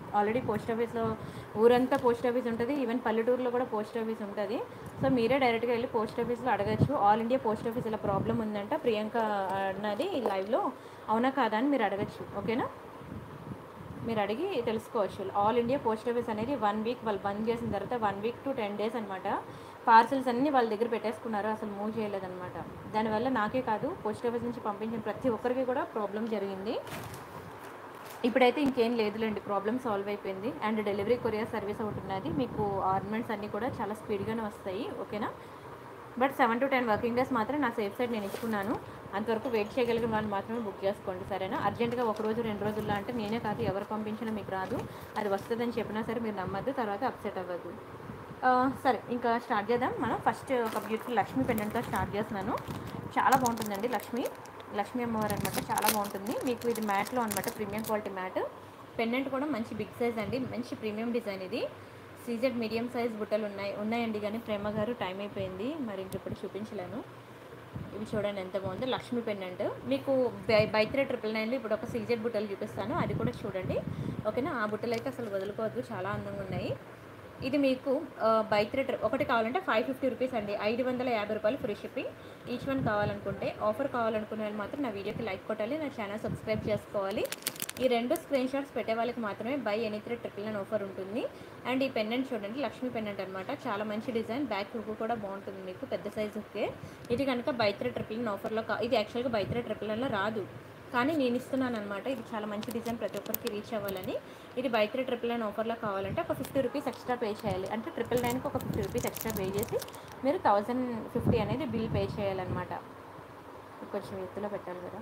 ఆల్రెడీ పోస్ట్ ఆఫీస్లో ఊరంతా పోస్ట్ ఆఫీస్ ఉంటుంది ఈవెన్ పల్లెటూరులో కూడా పోస్ట్ ఆఫీస్ ఉంటుంది సో మీరే డైరెక్ట్గా వెళ్ళి పోస్ట్ ఆఫీస్లో అడగచ్చు ఆల్ ఇండియా పోస్ట్ ఆఫీస్ ఇలా ప్రాబ్లం ఉందంట ప్రియాంక అన్నది లైవ్లో అవునా కాదా అని మీరు అడగచ్చు ఓకేనా మీరు అడిగి తెలుసుకోవచ్చు ఆల్ ఇండియా పోస్ట్ ఆఫీస్ అనేది వన్ వీక్ వాళ్ళు బంద్ చేసిన తర్వాత one week to ten days అనమాట పార్సల్స్ అన్నీ వాళ్ళ దగ్గర పెట్టేసుకున్నారు అసలు మూవ్ చేయలేదన్నమాట దానివల్ల నాకే కాదు పోస్ట్ ఆఫీస్ నుంచి పంపించిన ప్రతి ఒక్కరికి కూడా ప్రాబ్లం జరిగింది ఇప్పుడైతే ఇంకేం లేదులేండి ప్రాబ్లమ్ సాల్వ్ అయిపోయింది అండ్ డెలివరీ కొరియర్ సర్వీస్ ఒకటి ఉన్నది మీకు ఆర్నమెంట్స్ అన్నీ కూడా చాలా స్పీడ్గానే వస్తాయి ఓకేనా but seven to ten working days మాత్రం నా సేఫ్ సైడ్ నేను ఇచ్చుకున్నాను అంతవరకు వెయిట్ చేయగలిగిన వాళ్ళు మాత్రమే బుక్ చేసుకోండి సరేనా అర్జెంటుగా ఒక రోజు రెండు రోజుల్లో అంటే నేనే కాదు ఎవరు పంపించినా మీకు రాదు అది వస్తుందని చెప్పినా సరే మీరు నమ్మద్దు తర్వాత అప్సెట్ అవ్వద్దు ఆ, సరే ఇంకా స్టార్ట్ చేద్దాం మనం ఫస్ట్ ఒక బ్యూటిఫుల్ లక్ష్మీ పెండెంట్తో స్టార్ట్ చేస్తున్నాను చాలా బాగుంటుందండి లక్ష్మి లక్ష్మీ అమ్మవారు అనమాట చాలా బాగుంటుంది మీకు ఇది మ్యాట్లో అనమాట ప్రీమియం క్వాలిటీ మ్యాట్ పెండెంట్ కూడా మంచి బిగ్ సైజ్ అండి మంచి ప్రీమియం డిజైన్ ఇది సీజెడ్ మీడియం సైజ్ బుట్టలు ఉన్నాయి ఉన్నాయండి కానీ ప్రేమ గారు టైం అయిపోయింది మరి ఇంకెప్పుడు చూపించలేను ఇవి చూడండి ఎంత బాగుందో లక్ష్మీ పెండెంట్ మీకు బై బైత్రే ట్రిపుల్ నైన్లో ఇప్పుడు ఒక సీజెడ్ బుట్టలు చూపిస్తాను అది కూడా చూడండి ఓకేనా ఆ బుట్టలు అయితే అసలు వదులుకోవద్దు చాలా అందంగా ఉన్నాయి ఇది మీకు బైత్రే ట్రి ఒకటి కావాలంటే ఫైవ్ ఫిఫ్టీ రూపీస్ అండి ఐదు వందల యాభై రూపాయలు ఫ్రీ షిప్పింగ్ ఈచ్ వన్ కావాలనుకుంటే ఆఫర్ కావాలనుకునే వాళ్ళు మాత్రం నా వీడియోకి లైక్ కొట్టాలి నా ఛానల్ సబ్స్క్రైబ్ చేసుకోవాలి ఈ రెండు స్క్రీన్ షాట్స్ పెట్టే వాళ్ళకి మాత్రమే buy any three triple nine offer ఉంటుంది అండ్ ఈ పెండెంట్ చూడండి లక్ష్మీ పెండెంట్ అనమాట చాలా మంచి డిజైన్ బ్యాక్ హుక్ కూడా బాగుంటుంది మీకు పెద్ద సైజ్ హుక్కే ఇది కనుక బై త్రీ ట్రిపుల్ నైన్ ఆఫర్లో కా ఇది యాక్చువల్గా బై త్రీ ట్రిపుల్ నైన్లో రాదు కానీ నేను ఇస్తున్నాను అనమాట ఇది చాలా మంచి డిజైన్ ప్రతి ఒక్కరికి రీచ్ అవ్వాలని ఇది బై త్రీ ట్రిపుల్ నైన్ ఆఫర్లో కావాలంటే ఒక ఫిఫ్టీ రూపీస్ ఎక్స్ట్రా పే చేయాలి అంటే ట్రిపుల్ నైన్కి ఒక ఫిఫ్టీ రూపీస్ ఎక్స్ట్రా పే చేసి మీరు థౌజండ్ ఫిఫ్టీ అనేది బిల్ పే చేయాలన్నమాట కొంచెం ఎత్తులో పెట్టాలి కదా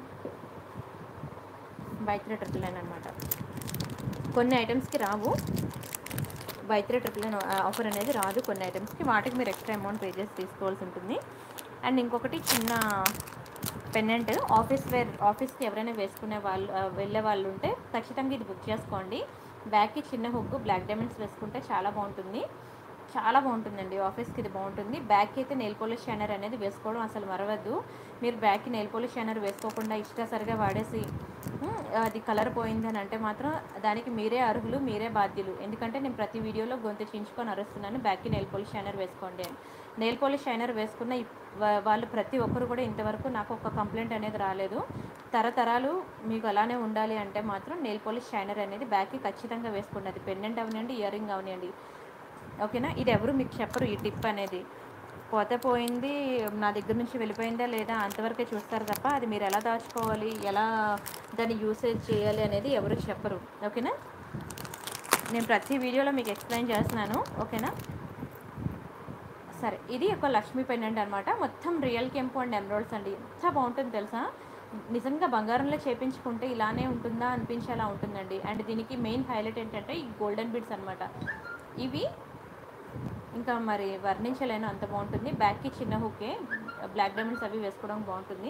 బై త్రీ ట్రిపుల్ నైన్ అనమాట కొన్ని ఐటమ్స్కి రావు buy three triple nine offer అనేది రాదు కొన్ని ఐటమ్స్కి వాటికి మీరు ఎక్స్ట్రా అమౌంట్ పే చేసి తీసుకోవాల్సి ఉంటుంది అండ్ ఇంకొకటి చిన్న పెండెంట్ ఆఫీస్ వేర్ ఆఫీస్కి ఎవరైనా వేసుకునే వాళ్ళు ఆ, వెళ్ళే వాళ్ళు ఉంటే ఖచ్చితంగా ఇది బుక్ చేసుకోండి బ్యాగ్కి చిన్న హుక్ బ్లాక్ డైమండ్స్ వేసుకుంటే చాలా బాగుంటుంది చాలా బాగుంటుందండి ఆఫీస్కి ఇది బాగుంటుంది బ్యాగ్కి అయితే నెయిల్ పాలిష్ షైనర్ అనేది వేసుకోవడం అసలు మరవద్దు మీరు బ్యాగ్కి నెయిల్ పాలిష్ షైనర్ వేసుకోకుండా ఇష్టాసరిగా వాడేసి "ఉమ్, అది కలర్ పోయింది అని అంటే మాత్రం దానికి మీరే అర్హులు మీరే బాధ్యులు ఎందుకంటే నేను ప్రతి వీడియోలో గొంతు చించుకొని అరుస్తున్నాను బ్యాగ్కి నెయిల్ పాలిష్ షైనర్ వేసుకోండి అని నెయిల్ పాలిష్ షైనర్ వేసుకున్న ఇప్- వా- వాళ్ళు ప్రతి ఒక్కరు కూడా ఇంతవరకు నాకు ఒక కంప్లైంట్ అనేది రాలేదు తరతరాలు మీకు అలానే ఉండాలి అంటే మాత్రం నెయిల్ పాలిష్ షైనర్ అనేది బ్యాగ్కి ఖచ్చితంగా వేసుకోండి అది పెండెంట్ అవనివ్వండి ఇయర్ రింగ్ అవనివ్వండి ఓకేనా ఇది ఎవరు మీకు చెప్పరు ఈ టిప్ అనేది పోతే పోయింది నా దగ్గర నుంచి వెళ్ళిపోయిందా లేదా అంతవరకే చూస్తారు తప్ప అది మీరు ఎలా దాచుకోవాలి ఎలా దాన్ని యూసేజ్ చేయాలి అనేది ఎవరు చెప్పరు ఓకేనా నేను ప్రతి వీడియోలో మీకు ఎక్స్ప్లెయిన్ చేస్తున్నాను ఓకేనా సరే ఇది ఒక లక్ష్మీ పెండెంట్ అనమాట మొత్తం రియల్ కెంపు అండ్ ఎమరాల్డ్స్ అండి ఎంత బాగుంటుంది తెలుసా నిజంగా బంగారంలో చేపించుకుంటే ఇలానే ఉంటుందా అనిపించేలా ఉంటుందండి అండ్ దీనికి మెయిన్ హైలైట్ ఏంటంటే ఈ గోల్డెన్ బిడ్స్ అనమాట ఇవి ఇంకా మరి వర్ణించలేను అంత బాగుంటుంది బ్యాక్కి చిన్న హుకే బ్లాక్ డైమండ్స్ అవి వేసుకోవడం బాగుంటుంది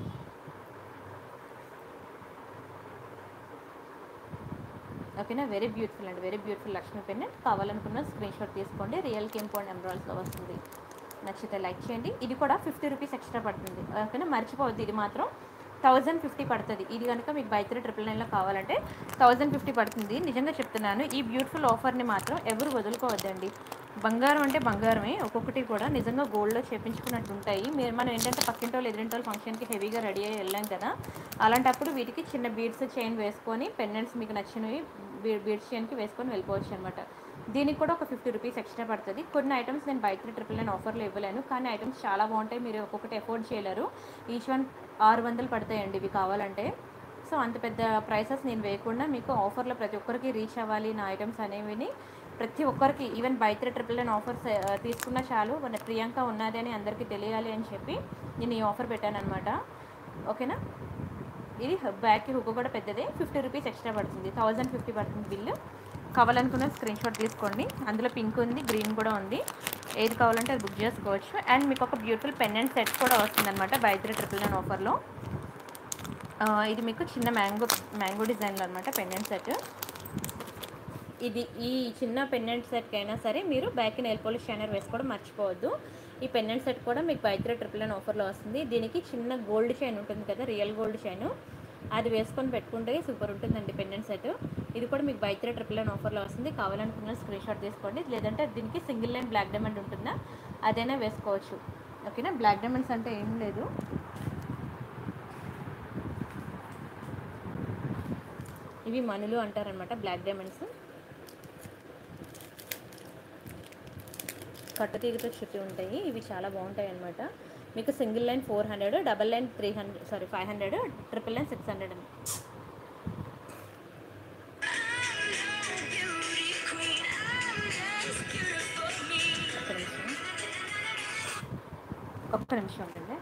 ఓకేనా వెరీ బ్యూటిఫుల్ అండి వెరీ బ్యూటిఫుల్ లక్ష్మీ పెన్నెంట్ కావాలనుకున్న స్క్రీన్ షాట్ తీసుకోండి రియల్ కెంపు అండ్ ఎమరాల్స్లో వస్తుంది నచ్చితే లైక్ చేయండి ఇది కూడా ఫిఫ్టీ రూపీస్ ఎక్స్ట్రా పడుతుంది ఓకేనా మర్చిపోవద్దు ఇది మాత్రం థౌజండ్ ఫిఫ్టీ పడుతుంది ఇది కనుక మీకు బై త్రీ ట్రిపుల్ నైన్లో కావాలంటే థౌజండ్ ఫిఫ్టీ పడుతుంది నిజంగా చెప్తున్నాను ఈ బ్యూటిఫుల్ ఆఫర్ని మాత్రం ఎవరు వదులుకోవద్దండి బంగారం అంటే బంగారమే ఒక్కొక్కటి కూడా నిజంగా గోల్డ్లో చేపించుకున్నట్టు ఉంటాయి మీరు మనం ఏంటంటే పక్కింటో ఎదురింటో ఫంక్షన్కి హెవీగా రెడీ అయ్యి వెళ్ళాం కదా అలాంటప్పుడు వీటికి చిన్న బీడ్స్ చైన్ వేసుకొని పెండెంట్స్ మీకు నచ్చినవి బీడ్స్ చైన్కి వేసుకొని వెళ్ళిపోవచ్చు అనమాట దీనికి కూడా ఒక ఫిఫ్టీ రూపీస్ ఎక్స్ట్రా పడుతుంది కొన్ని ఐటమ్స్ నేను బై త్రీ ట్రిపుల్ నైన్ ఆఫర్లో ఇవ్వలేను కానీ ఐటమ్స్ చాలా బాగుంటాయి మీరు ఒక్కొక్కటి ఎఫోర్డ్ చేయలేరు ఈచ్ వన్ ఆరు వందలు పడతాయండి ఇవి కావాలంటే సో అంత పెద్ద ప్రైసెస్ నేను వేయకుండా మీకు ఆఫర్లో ప్రతి ఒక్కరికి రీచ్ అవ్వాలి నా ఐటమ్స్ అనేవిని ప్రతి ఒక్కరికి even buy three triple nine offers తీసుకున్నా చాలు మన ప్రియాంక ఉన్నది అని అందరికీ తెలియాలి అని చెప్పి నేను ఈ ఆఫర్ పెట్టాను అనమాట ఓకేనా ఇది బ్యాక్కి హుక్ కూడా పెద్దదే ఫిఫ్టీ రూపీస్ ఎక్స్ట్రా పడుతుంది థౌజండ్ ఫిఫ్టీ పడుతుంది బిల్లు కావాలనుకున్న స్క్రీన్ షాట్ తీసుకోండి అందులో పింక్ ఉంది గ్రీన్ కూడా ఉంది ఏది కావాలంటే అది బుక్ చేసుకోవచ్చు అండ్ మీకు ఒక బ్యూటిఫుల్ పెండెంట్ సెట్ కూడా వస్తుందన్నమాట బై త్రీ ట్రిపుల్ నైన్ ఆఫర్లో ఆ, ఇది మీకు చిన్న మ్యాంగో మ్యాంగో డిజైన్లో అనమాట పెండెంట్ సెట్ ఇది ఈ చిన్న పెండెంట్ సెట్కి అయినా సరే మీరు బ్యాక్ నెయిల్ పాలిష్ షైనర్ వేసుకోవడం మర్చిపోవద్దు ఈ పెండెంట్ సెట్ కూడా మీకు బై త్రీ ట్రిపుల్ నైన్ ఆఫర్లో వస్తుంది దీనికి చిన్న గోల్డ్ చైన్ ఉంటుంది కదా రియల్ గోల్డ్ చైన్ అది వేసుకొని పెట్టుకుంటే సూపర్ ఉంటుందండి పెండెంట్ సెట్ ఇది కూడా మీకు బై త్రీ ట్రిపుల్ లైన్ ఆఫర్లో వస్తుంది కావాలనుకున్న స్క్రీన్ షాట్ తీసుకోండి లేదంటే దీనికి సింగిల్ లైన్ బ్లాక్ డైమండ్ ఉంటుందా అదైనా వేసుకోవచ్చు ఓకేనా బ్లాక్ డైమండ్స్ అంటే ఏం లేదు ఇవి మనులు అంటారనమాట బ్లాక్ డైమండ్స్ కట్టుతీగతో చుట్టి ఉంటాయి ఇవి చాలా బాగుంటాయి అనమాట మీకు single line four hundred double line three hundred sorry five hundred triple line six hundred ఒక్క నిమిషం ఒక్క నిమిషం ఉండండి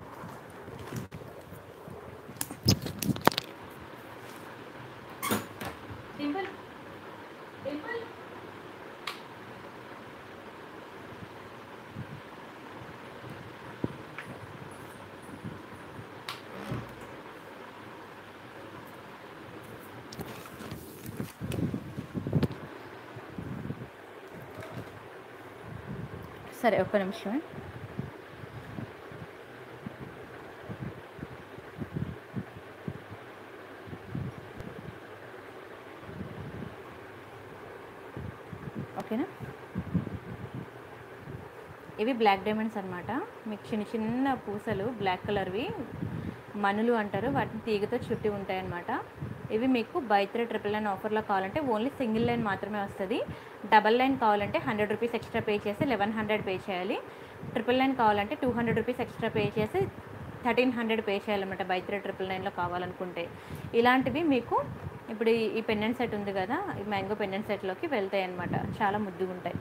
డింపుల్ డింపుల్ సరే ఒక్క నిమిషం ఓకేనా ఇవి బ్లాక్ డైమండ్స్ అనమాట మీకు చిన్న చిన్న పూసలు బ్లాక్ కలర్వి మనులు అంటారు వాటిని తీగతో చుట్టి ఉంటాయి అన్నమాట ఇవి మీకు బై త్రీ ట్రిపుల్ లైన్ ఆఫర్లో కావాలంటే ఓన్లీ సింగిల్ లైన్ మాత్రమే వస్తుంది డబల్ లైన్ కావాలంటే హండ్రెడ్ రూపీస్ ఎక్స్ట్రా పే చేసి లెవెన్ హండ్రెడ్ పే చేయాలి ట్రిపుల్ లైన్ కావాలంటే two hundred rupees extra pay చేసి థర్టీన్ హండ్రెడ్ పే చేయాలన్నమాట బై త్రీ ట్రిపుల్ నైన్లో కావాలనుకుంటే ఇలాంటివి మీకు ఇప్పుడు ఈ- ఈ పెండెంట్ సెట్ ఉంది కదా ఈ మ్యాంగో పెండెంట్ సెట్లోకి వెళ్తాయి అన్నమాట చాలా ముద్దుగా ఉంటాయి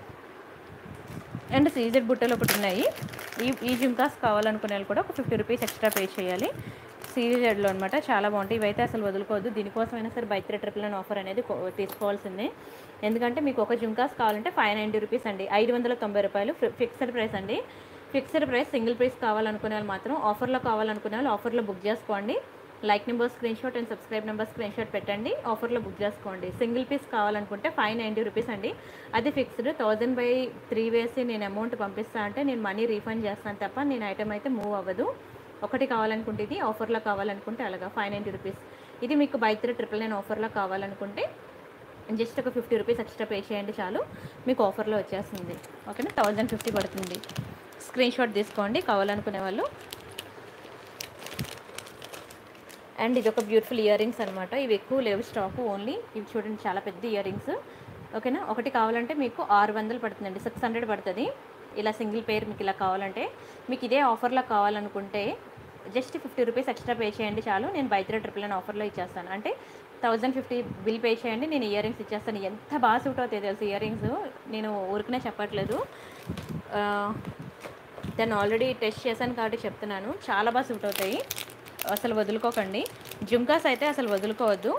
అండ్ సీజెడ్ బుట్టలు ఒకటి ఉన్నాయి ఈ ఈ జుంకాస్ కావాలనుకునే వాళ్ళు కూడా ఒక ఫిఫ్టీ రూపీస్ ఎక్స్ట్రా పే చేయాలి సీజెడ్లో అనమాట చాలా బాగుంటాయి ఇవైతే అసలు వదులుకోవద్దు దీనికోసమైనా సరే buy three triple nine offer అనేది కో- తీసుకోవాల్సిందే ఎందుకంటే మీకు ఒక జుంకాస్ కావాలంటే ఫైవ్ నైంటీ రూపీస్ అండి ఐదు వందల తొంభై రూపాయలు ఫి- ఫిక్స్డ్ ప్రైస్ అండి ఫిక్స్డ్ ప్రైస్ సింగిల్ ప్రైస్ కావాలనుకునే వాళ్ళు మాత్రం ఆఫర్లో కావాలనుకునే వాళ్ళు ఆఫర్లో బుక్ చేసుకోండి like number screen shot and subscribe number screen shot పెట్టండి ఆఫర్లో బుక్ చేసుకోండి సింగిల్ పీస్ కావాలనుకుంటే ఫైవ్ నైంటీ రూపీస్ అండి అది ఫిక్స్డ్ థౌజండ్ బై త్రీ వేసి నేను అమౌంట్ పంపిస్తా అంటే నేను మనీ రీఫండ్ చేస్తాను తప్ప నేను ఐటమ్ అయితే మూవ్ అవ్వదు ఒకటి కావాలనుకుంటే ఇది ఆఫర్లో కావాలనుకుంటే అలాగా ఫైవ్ నైంటీ రూపీస్ ఇది మీకు బై త్రీ ట్రిపుల్ నైన్ ఆఫర్లో కావాలనుకుంటే జస్ట్ ఒక ఫిఫ్టీ రూపీస్ ఎక్స్ట్రా పే చేయండి చాలు మీకు ఆఫర్లో వచ్చేస్తుంది ఓకేనా థౌజండ్ ఫిఫ్టీ పడుతుంది స్క్రీన్ షాట్ తీసుకోండి కావాలనుకునే వాళ్ళు అండ్ ఇది ఒక బ్యూటిఫుల్ ఇయర్ రింగ్స్ అనమాట ఇవి ఎక్కువ లేవు స్టాక్ ఓన్లీ ఇవి చూడండి చాలా పెద్ద ఇయర్ రింగ్స్ ఓకేనా ఒకటి కావాలంటే మీకు ఆరు వందలు పడుతుందండి సిక్స్ హండ్రెడ్ పడుతుంది ఇలా సింగిల్ పేర్ మీకు ఇలా కావాలంటే మీకు ఇదే ఆఫర్లో కావాలనుకుంటే just fifty rupees extra pay చేయండి చాలు నేను బై త్రీ ట్రిపుల్ నైన్ ఆఫర్లో ఇచ్చేస్తాను అంటే థౌజండ్ ఫిఫ్టీ బిల్ పే చేయండి నేను ఇయర్ రింగ్స్ ఇచ్చేస్తాను ఎంత బాగా సూట్ అవుతాయి తెలుసు ఇయర్ రింగ్స్ నేను ఊరికనే చెప్పట్లేదు ఆ, దాన్ని ఆల్రెడీ టెస్ట్ చేశాను కాబట్టి చెప్తున్నాను చాలా బాగా సూట్ అవుతాయి అసలు వదులుకోకండి జుంకాస్ అయితే అసలు వదులుకోవద్దు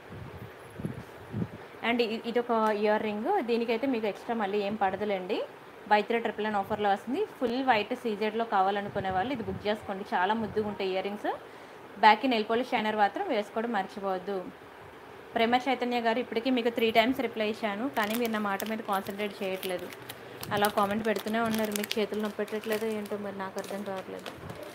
అండ్ ఇ- ఇది ఒక ఇయర్ రింగ్ దీనికైతే మీకు ఎక్స్ట్రా మళ్ళీ ఏం పడదులేండి బై త్రీ ట్రిపుల్ నైన్ ఆఫర్లో వస్తుంది ఫుల్ వైట్ సీజెడ్లో కావాలనుకునే వాళ్ళు ఇది బుక్ చేసుకోండి చాలా ముద్దుగా ఉంటాయి earrings back nail polish shiner మాత్రం వేసుకోవడం మర్చిపోవద్దు ప్రేమ చైతన్య గారు ఇప్పటికీ మీకు త్రీ టైమ్స్ రిప్లై ఇచ్చాను కానీ మీరు నా మాట మీద కాన్సన్ట్రేట్ చేయట్లేదు అలా కామెంట్ పెడుతూనే ఉన్నారు మీకు చేతులు నొప్పి పెట్టట్లేదో ఏంటో మరి నాకు అర్థం కావట్లేదు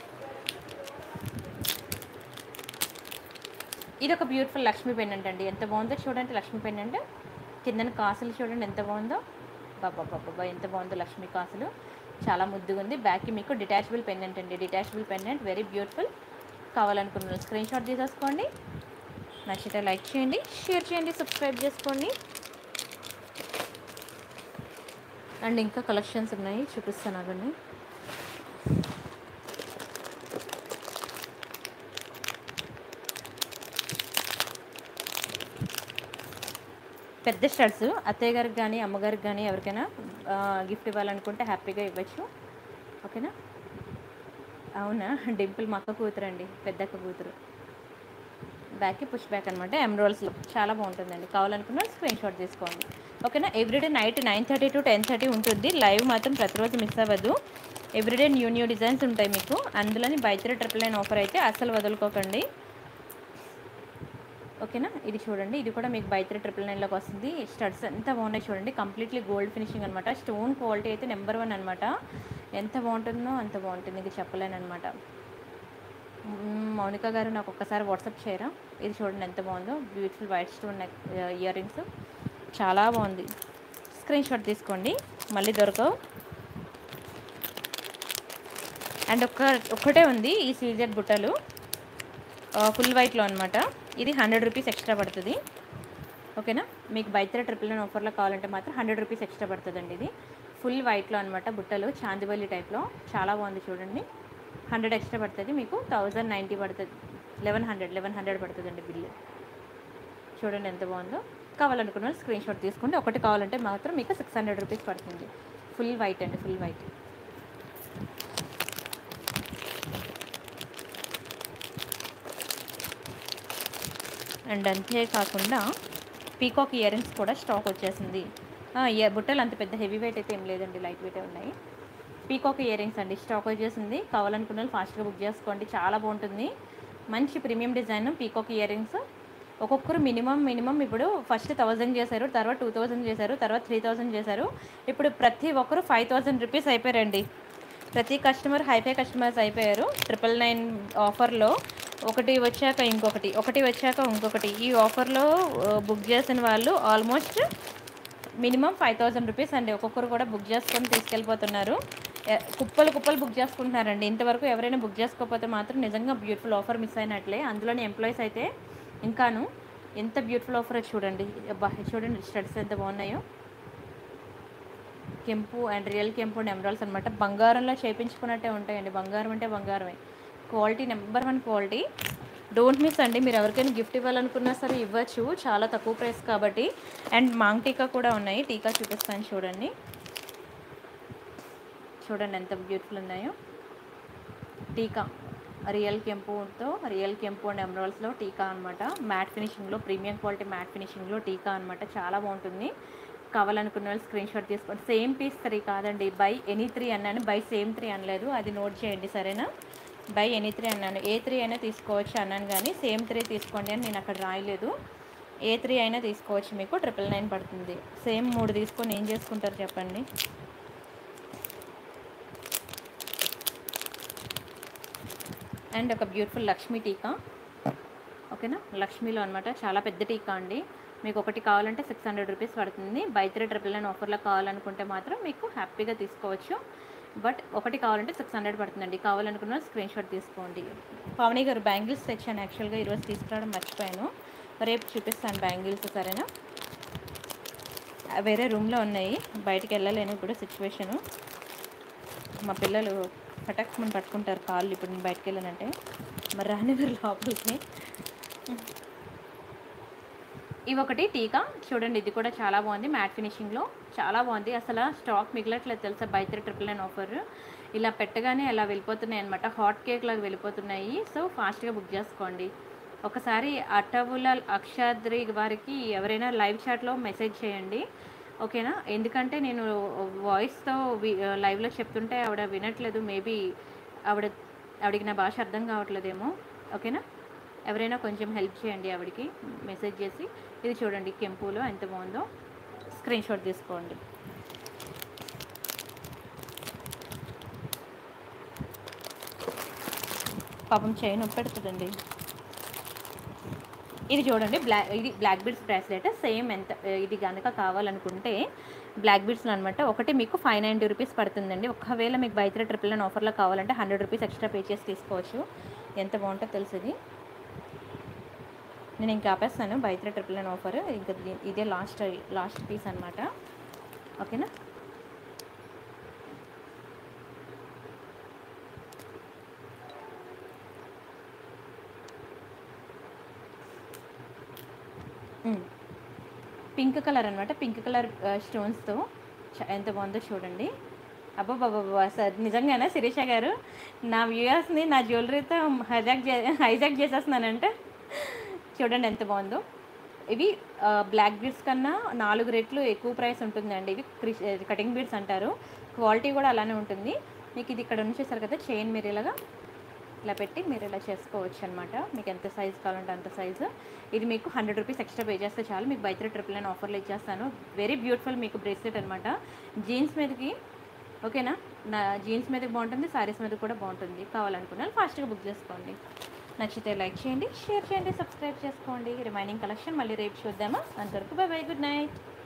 ఇది ఒక బ్యూటిఫుల్ లక్ష్మీ పెండెంట్ అండి ఎంత బాగుందో చూడండి లక్ష్మీ పెండెంట్ కిందన కాసులు చూడండి ఎంత బాగుందో బాబా బాబా ఎంత బాగుందో లక్ష్మీ కాసులు చాలా ముద్దుగా ఉంది బ్యాక్కి మీకు డిటాచబుల్ పెండెంట్ అండి డిటాచబుల్ పెండెంట్ వెరీ బ్యూటిఫుల్ కావాలనుకున్న స్క్రీన్ షాట్ తీసేసుకోండి నచ్చితే లైక్ చేయండి షేర్ చేయండి సబ్స్క్రైబ్ చేసుకోండి అండ్ ఇంకా కలెక్షన్స్ ఉన్నాయి చూపిస్తాను అవన్నీ పెద్ద స్టడ్స్ అత్తయ్య గారికి కానీ అమ్మగారికి కానీ ఎవరికైనా గిఫ్ట్ ఇవ్వాలనుకుంటే హ్యాపీగా ఇవ్వచ్చు ఓకేనా అవునా డింపుల్ మా అక్క కూతురు అండి పెద్దక్క కూతురు బ్యాక్కి పుష్ బ్యాక్ అనమాట ఎమ్రోల్స్లో చాలా బాగుంటుందండి కావాలనుకున్న స్క్రీన్ షాట్ తీసుకోండి ఓకేనా everyday night nine thirty to ten thirty ఉంటుంది లైవ్ మాత్రం ప్రతిరోజు మిస్ అవ్వదు ఎవ్రీడే న్యూ న్యూ డిజైన్స్ ఉంటాయి మీకు అందులోని buy three triple nine offer అయితే అస్సలు వదులుకోకండి ఓకేనా ఇది చూడండి ఇది కూడా మీకు బై త్రీ ట్రిపుల్ నైన్లోకి వస్తుంది స్టడ్స్ ఎంత బాగున్నాయి చూడండి కంప్లీట్లీ గోల్డ్ ఫినిషింగ్ అనమాట స్టోన్ క్వాలిటీ అయితే నెంబర్ వన్ అనమాట ఎంత బాగుంటుందో అంత బాగుంటుంది ఇది చెప్పలేను అనమాట మ్మ్, మౌనిక గారు నాకు ఒక్కసారి వాట్సాప్ చేయరా ఇది చూడండి ఎంత బాగుందో beautiful white stone neck earrings చాలా బాగుంది స్క్రీన్ షాట్ తీసుకోండి మళ్ళీ దొరకవు అండ్ ఒక్క ఒక్కటే ఉంది ఈ సీజర్ బుట్టలు ఫుల్ వైట్లో అనమాట ఇది హండ్రెడ్ రూపీస్ ఎక్స్ట్రా పడుతుంది ఓకేనా మీకు బైత్ర ట్రిపుల్ నైన్ ఆఫర్లో కావాలంటే మాత్రం హండ్రెడ్ రూపీస్ ఎక్స్ట్రా పడుతుందండి ఇది ఫుల్ వైట్లో అనమాట బుట్టలు చాందివల్లి టైప్లో చాలా బాగుంది చూడండి హండ్రెడ్ ఎక్స్ట్రా పడుతుంది మీకు థౌజండ్ నైంటీ పడుతుంది లెవెన్ హండ్రెడ్ లెవెన్ హండ్రెడ్ పడుతుందండి బిల్లు చూడండి ఎంత బాగుందో కావాలనుకున్న వాళ్ళు స్క్రీన్ షాట్ తీసుకుంటే ఒకటి కావాలంటే మాత్రం మీకు సిక్స్ హండ్రెడ్ రూపీస్ పడుతుంది ఫుల్ వైట్ అండి ఫుల్ వైట్ అండ్ అంతేకాకుండా పీకాక్ ఇయర్ రింగ్స్ కూడా స్టాక్ వచ్చేసింది ఆ, ఇయర్ బుట్టలు అంత పెద్ద హెవీ వెయిట్ అయితే ఏం లేదండి లైట్ వెయిటే ఉన్నాయి పీకాక్ ఇయర్ రింగ్స్ అండి స్టాక్ వచ్చేసింది కావాలనుకున్న వాళ్ళు ఫాస్ట్గా బుక్ చేసుకోండి చాలా బాగుంటుంది మంచి premium design peacock earrings ఒక్కొక్కరు మినిమం మినిమం ఇప్పుడు ఫస్ట్ థౌజండ్ చేశారు తర్వాత టూ థౌజండ్ చేశారు తర్వాత త్రీ థౌజండ్ చేశారు ఇప్పుడు ప్రతి ఒక్కరు ఫైవ్ థౌజండ్ రూపీస్ అయిపోయారండి ప్రతి కస్టమర్ హైఫై కస్టమర్స్ అయిపోయారు ట్రిపుల్ నైన్ ఆఫర్లో ఒకటి వచ్చాక ఇంకొకటి ఒకటి వచ్చాక ఇంకొకటి ఈ ఆఫర్లో ఆ, బుక్ చేసిన వాళ్ళు almost minimum five thousand rupees అండి ఒక్కొక్కరు కూడా బుక్ చేసుకొని తీసుకెళ్ళిపోతున్నారు ఎ- కుప్పలు కుప్పలు బుక్ చేసుకుంటున్నారండి ఇంతవరకు ఎవరైనా బుక్ చేసుకోకపోతే మాత్రం నిజంగా బ్యూటిఫుల్ ఆఫర్ మిస్ అయినట్లే అందులోని ఎంప్లాయీస్ అయితే ఇంకాను ఎంత బ్యూటిఫుల్ ఆఫర్ చూడండి అబ్బా, చూడండి స్టడ్స్ ఎంత బాగున్నాయో కెంపు అండ్ రియల్ కెంపు అండ్ ఎమరాల్స్ అనమాట బంగారంలో చేయించుకున్నట్టే ఉంటాయండి బంగారం అంటే బంగారమే quality number one quality don't miss అండి మీరు ఎవరికైనా గిఫ్ట్ ఇవ్వాలనుకున్నా సరే ఇవ్వచ్చు చాలా తక్కువ ప్రైస్ కాబట్టి అండ్ మాంగ్ టీకా కూడా ఉన్నాయి టీకా చూపిస్తాను చూడండి చూడండి ఎంత బ్యూటిఫుల్ ఉన్నాయో టీకా రియల్ కెంపుతో రియల్ కెంపు అండ్ ఎమరాల్స్లో టీకా అనమాట మ్యాట్ ఫినిషింగ్లో ప్రీమియం క్వాలిటీ మ్యాట్ ఫినిషింగ్లో టీకా అనమాట చాలా బాగుంటుంది కావాలనుకున్న వాళ్ళు స్క్రీన్ షాట్ తీసుకోండి సేమ్ పీస్ త్రీ కాదండి బై ఎనీ త్రీ అన్నాను బై సేమ్ త్రీ అనలేదు అది నోట్ చేయండి సరేనా బై ఎనీ త్రీ అన్నాను ఏ త్రీ అయినా తీసుకోవచ్చు అన్నాను కానీ సేమ్ త్రీ తీసుకోండి అని నేను అక్కడ రాయలేదు ఏ త్రీ అయినా తీసుకోవచ్చు మీకు ట్రిపుల్ నైన్ పడుతుంది సేమ్ మూడు తీసుకొని ఏం చేసుకుంటారు చెప్పండి అండ్ ఒక బ్యూటిఫుల్ లక్ష్మీ టీకా ఓకేనా లక్ష్మీలో అనమాట చాలా పెద్ద టీకా అండి మీకు ఒకటి కావాలంటే సిక్స్ హండ్రెడ్ రూపీస్ పడుతుంది బై త్రీ ట్రిపుల్ నైన్ ఆఫర్లో కావాలనుకుంటే మాత్రం మీకు హ్యాపీగా తీసుకోవచ్చు బట్ ఒకటి కావాలంటే సిక్స్ హండ్రెడ్ పడుతుందండి కావాలనుకున్న స్క్రీన్ షాట్ తీసుకోండి పావని గారు బ్యాంగిల్స్ తెచ్చాను యాక్చువల్గా ఈరోజు తీసుకురావడం మర్చిపోయాను రేపు చూపిస్తాను బ్యాంగిల్స్ సరేనా వేరే రూమ్లో ఉన్నాయి బయటికి వెళ్ళలేను ఇప్పుడు సిచ్యువేషను మా పిల్లలు పటక్మని పట్టుకుంటారు కాళ్ళు ఇప్పుడు నేను బయటకు వెళ్ళానంటే మరి రానివారు లోపలికి ఇవి ఒకటి టీకా చూడండి ఇది కూడా చాలా బాగుంది మ్యాట్ ఫినిషింగ్లో చాలా బాగుంది అసలు స్టాక్ మిగలట్లేదు తెలుసా buy three triple nine offer ఇలా పెట్టగానే అలా వెళ్ళిపోతున్నాయి అనమాట హాట్ కేక్ లాగా వెళ్ళిపోతున్నాయి సో ఫాస్ట్గా బుక్ చేసుకోండి ఒకసారి అటవుల అక్షాద్రి వారికి ఎవరైనా లైవ్ చాట్లో మెసేజ్ చేయండి ఓకేనా ఎందుకంటే నేను వాయిస్తో లైవ్లో చెప్తుంటే ఆవిడ వినట్లేదు మేబీ ఆవిడ ఆవిడకి నా భాష అర్థం కావట్లేదేమో ఓకేనా ఎవరైనా కొంచెం హెల్ప్ చేయండి ఆవిడకి మెసేజ్ చేసి ఇది చూడండి కెంపులో ఎంత బాగుందో స్క్రీన్ షాట్ తీసుకోండి పాపం చైన్ పెడుతుందండి ఇది చూడండి బ్లాక్ ఇది బ్లాక్ బీడ్స్ బ్రాస్లెట్ సేమ్ ఎంత ఇది కనుక కావాలనుకుంటే బ్లాక్ బీడ్స్లో అనమాట ఒకటి మీకు ఫైవ్ నైంటీ రూపీస్ పడుతుందండి ఒకవేళ మీకు బై త్రీ ట్రిపుల్ నైన్ ఆఫర్లో కావాలంటే హండ్రెడ్ రూపీస్ ఎక్స్ట్రా పే చేసి తీసుకోవచ్చు ఎంత బాగుంటుందో తెలుసు ఇది నేను ఇంకా ఆపేస్తాను buy three triple nine offer ఇంకా దీ- ఇదే లాస్ట్ లాస్ట్ పీస్ అనమాట ఓకేనా మ్. పింక్ కలర్ అనమాట పింక్ కలర్ స్టోన్స్తో ఎంత బాగుందో చూడండి అబ్బా బాబా సార్ నిజంగానే శిరీష గారు నా వ్యూయర్స్ని నా జ్యువెలరీతో హైజాక్ చే హైజాక్ చేసేస్తున్నానంటే చూడండి ఎంత బాగుందో ఇవి బ్లాక్ బీడ్స్ కన్నా నాలుగు రెట్లు ఎక్కువ ప్రైస్ ఉంటుందండి ఇవి క్రిష్ కటింగ్ బీడ్స్ అంటారు క్వాలిటీ కూడా అలానే ఉంటుంది మీకు ఇది ఇక్కడ ఉంచేసారు కదా చైన్ మీరు ఇలాగా ఇలా పెట్టి మీరు ఇలా చేసుకోవచ్చు అనమాట మీకు ఎంత సైజ్ కావాలంటే అంత సైజు ఇది మీకు హండ్రెడ్ రూపీస్ ఎక్స్ట్రా పే చేస్తే చాలు మీకు బై త్రీ ట్రిపుల్ నైన్ ఆఫర్లో ఇచ్చేస్తాను వెరీ బ్యూటిఫుల్ మీకు బ్రేస్లెట్ అనమాట జీన్స్ మీదకి ఓకేనా నా జీన్స్ మీద బాగుంటుంది సారీస్ మీద కూడా బాగుంటుంది కావాలనుకున్న వాళ్ళు ఫాస్ట్గా బుక్ చేసుకోండి నచ్చితే లైక్ చేయండి షేర్ చేయండి సబ్స్క్రైబ్ చేసుకోండి రిమైనింగ్ కలెక్షన్ మళ్ళీ రేపు చూద్దామా అంతవరకు బై బై గుడ్ నైట్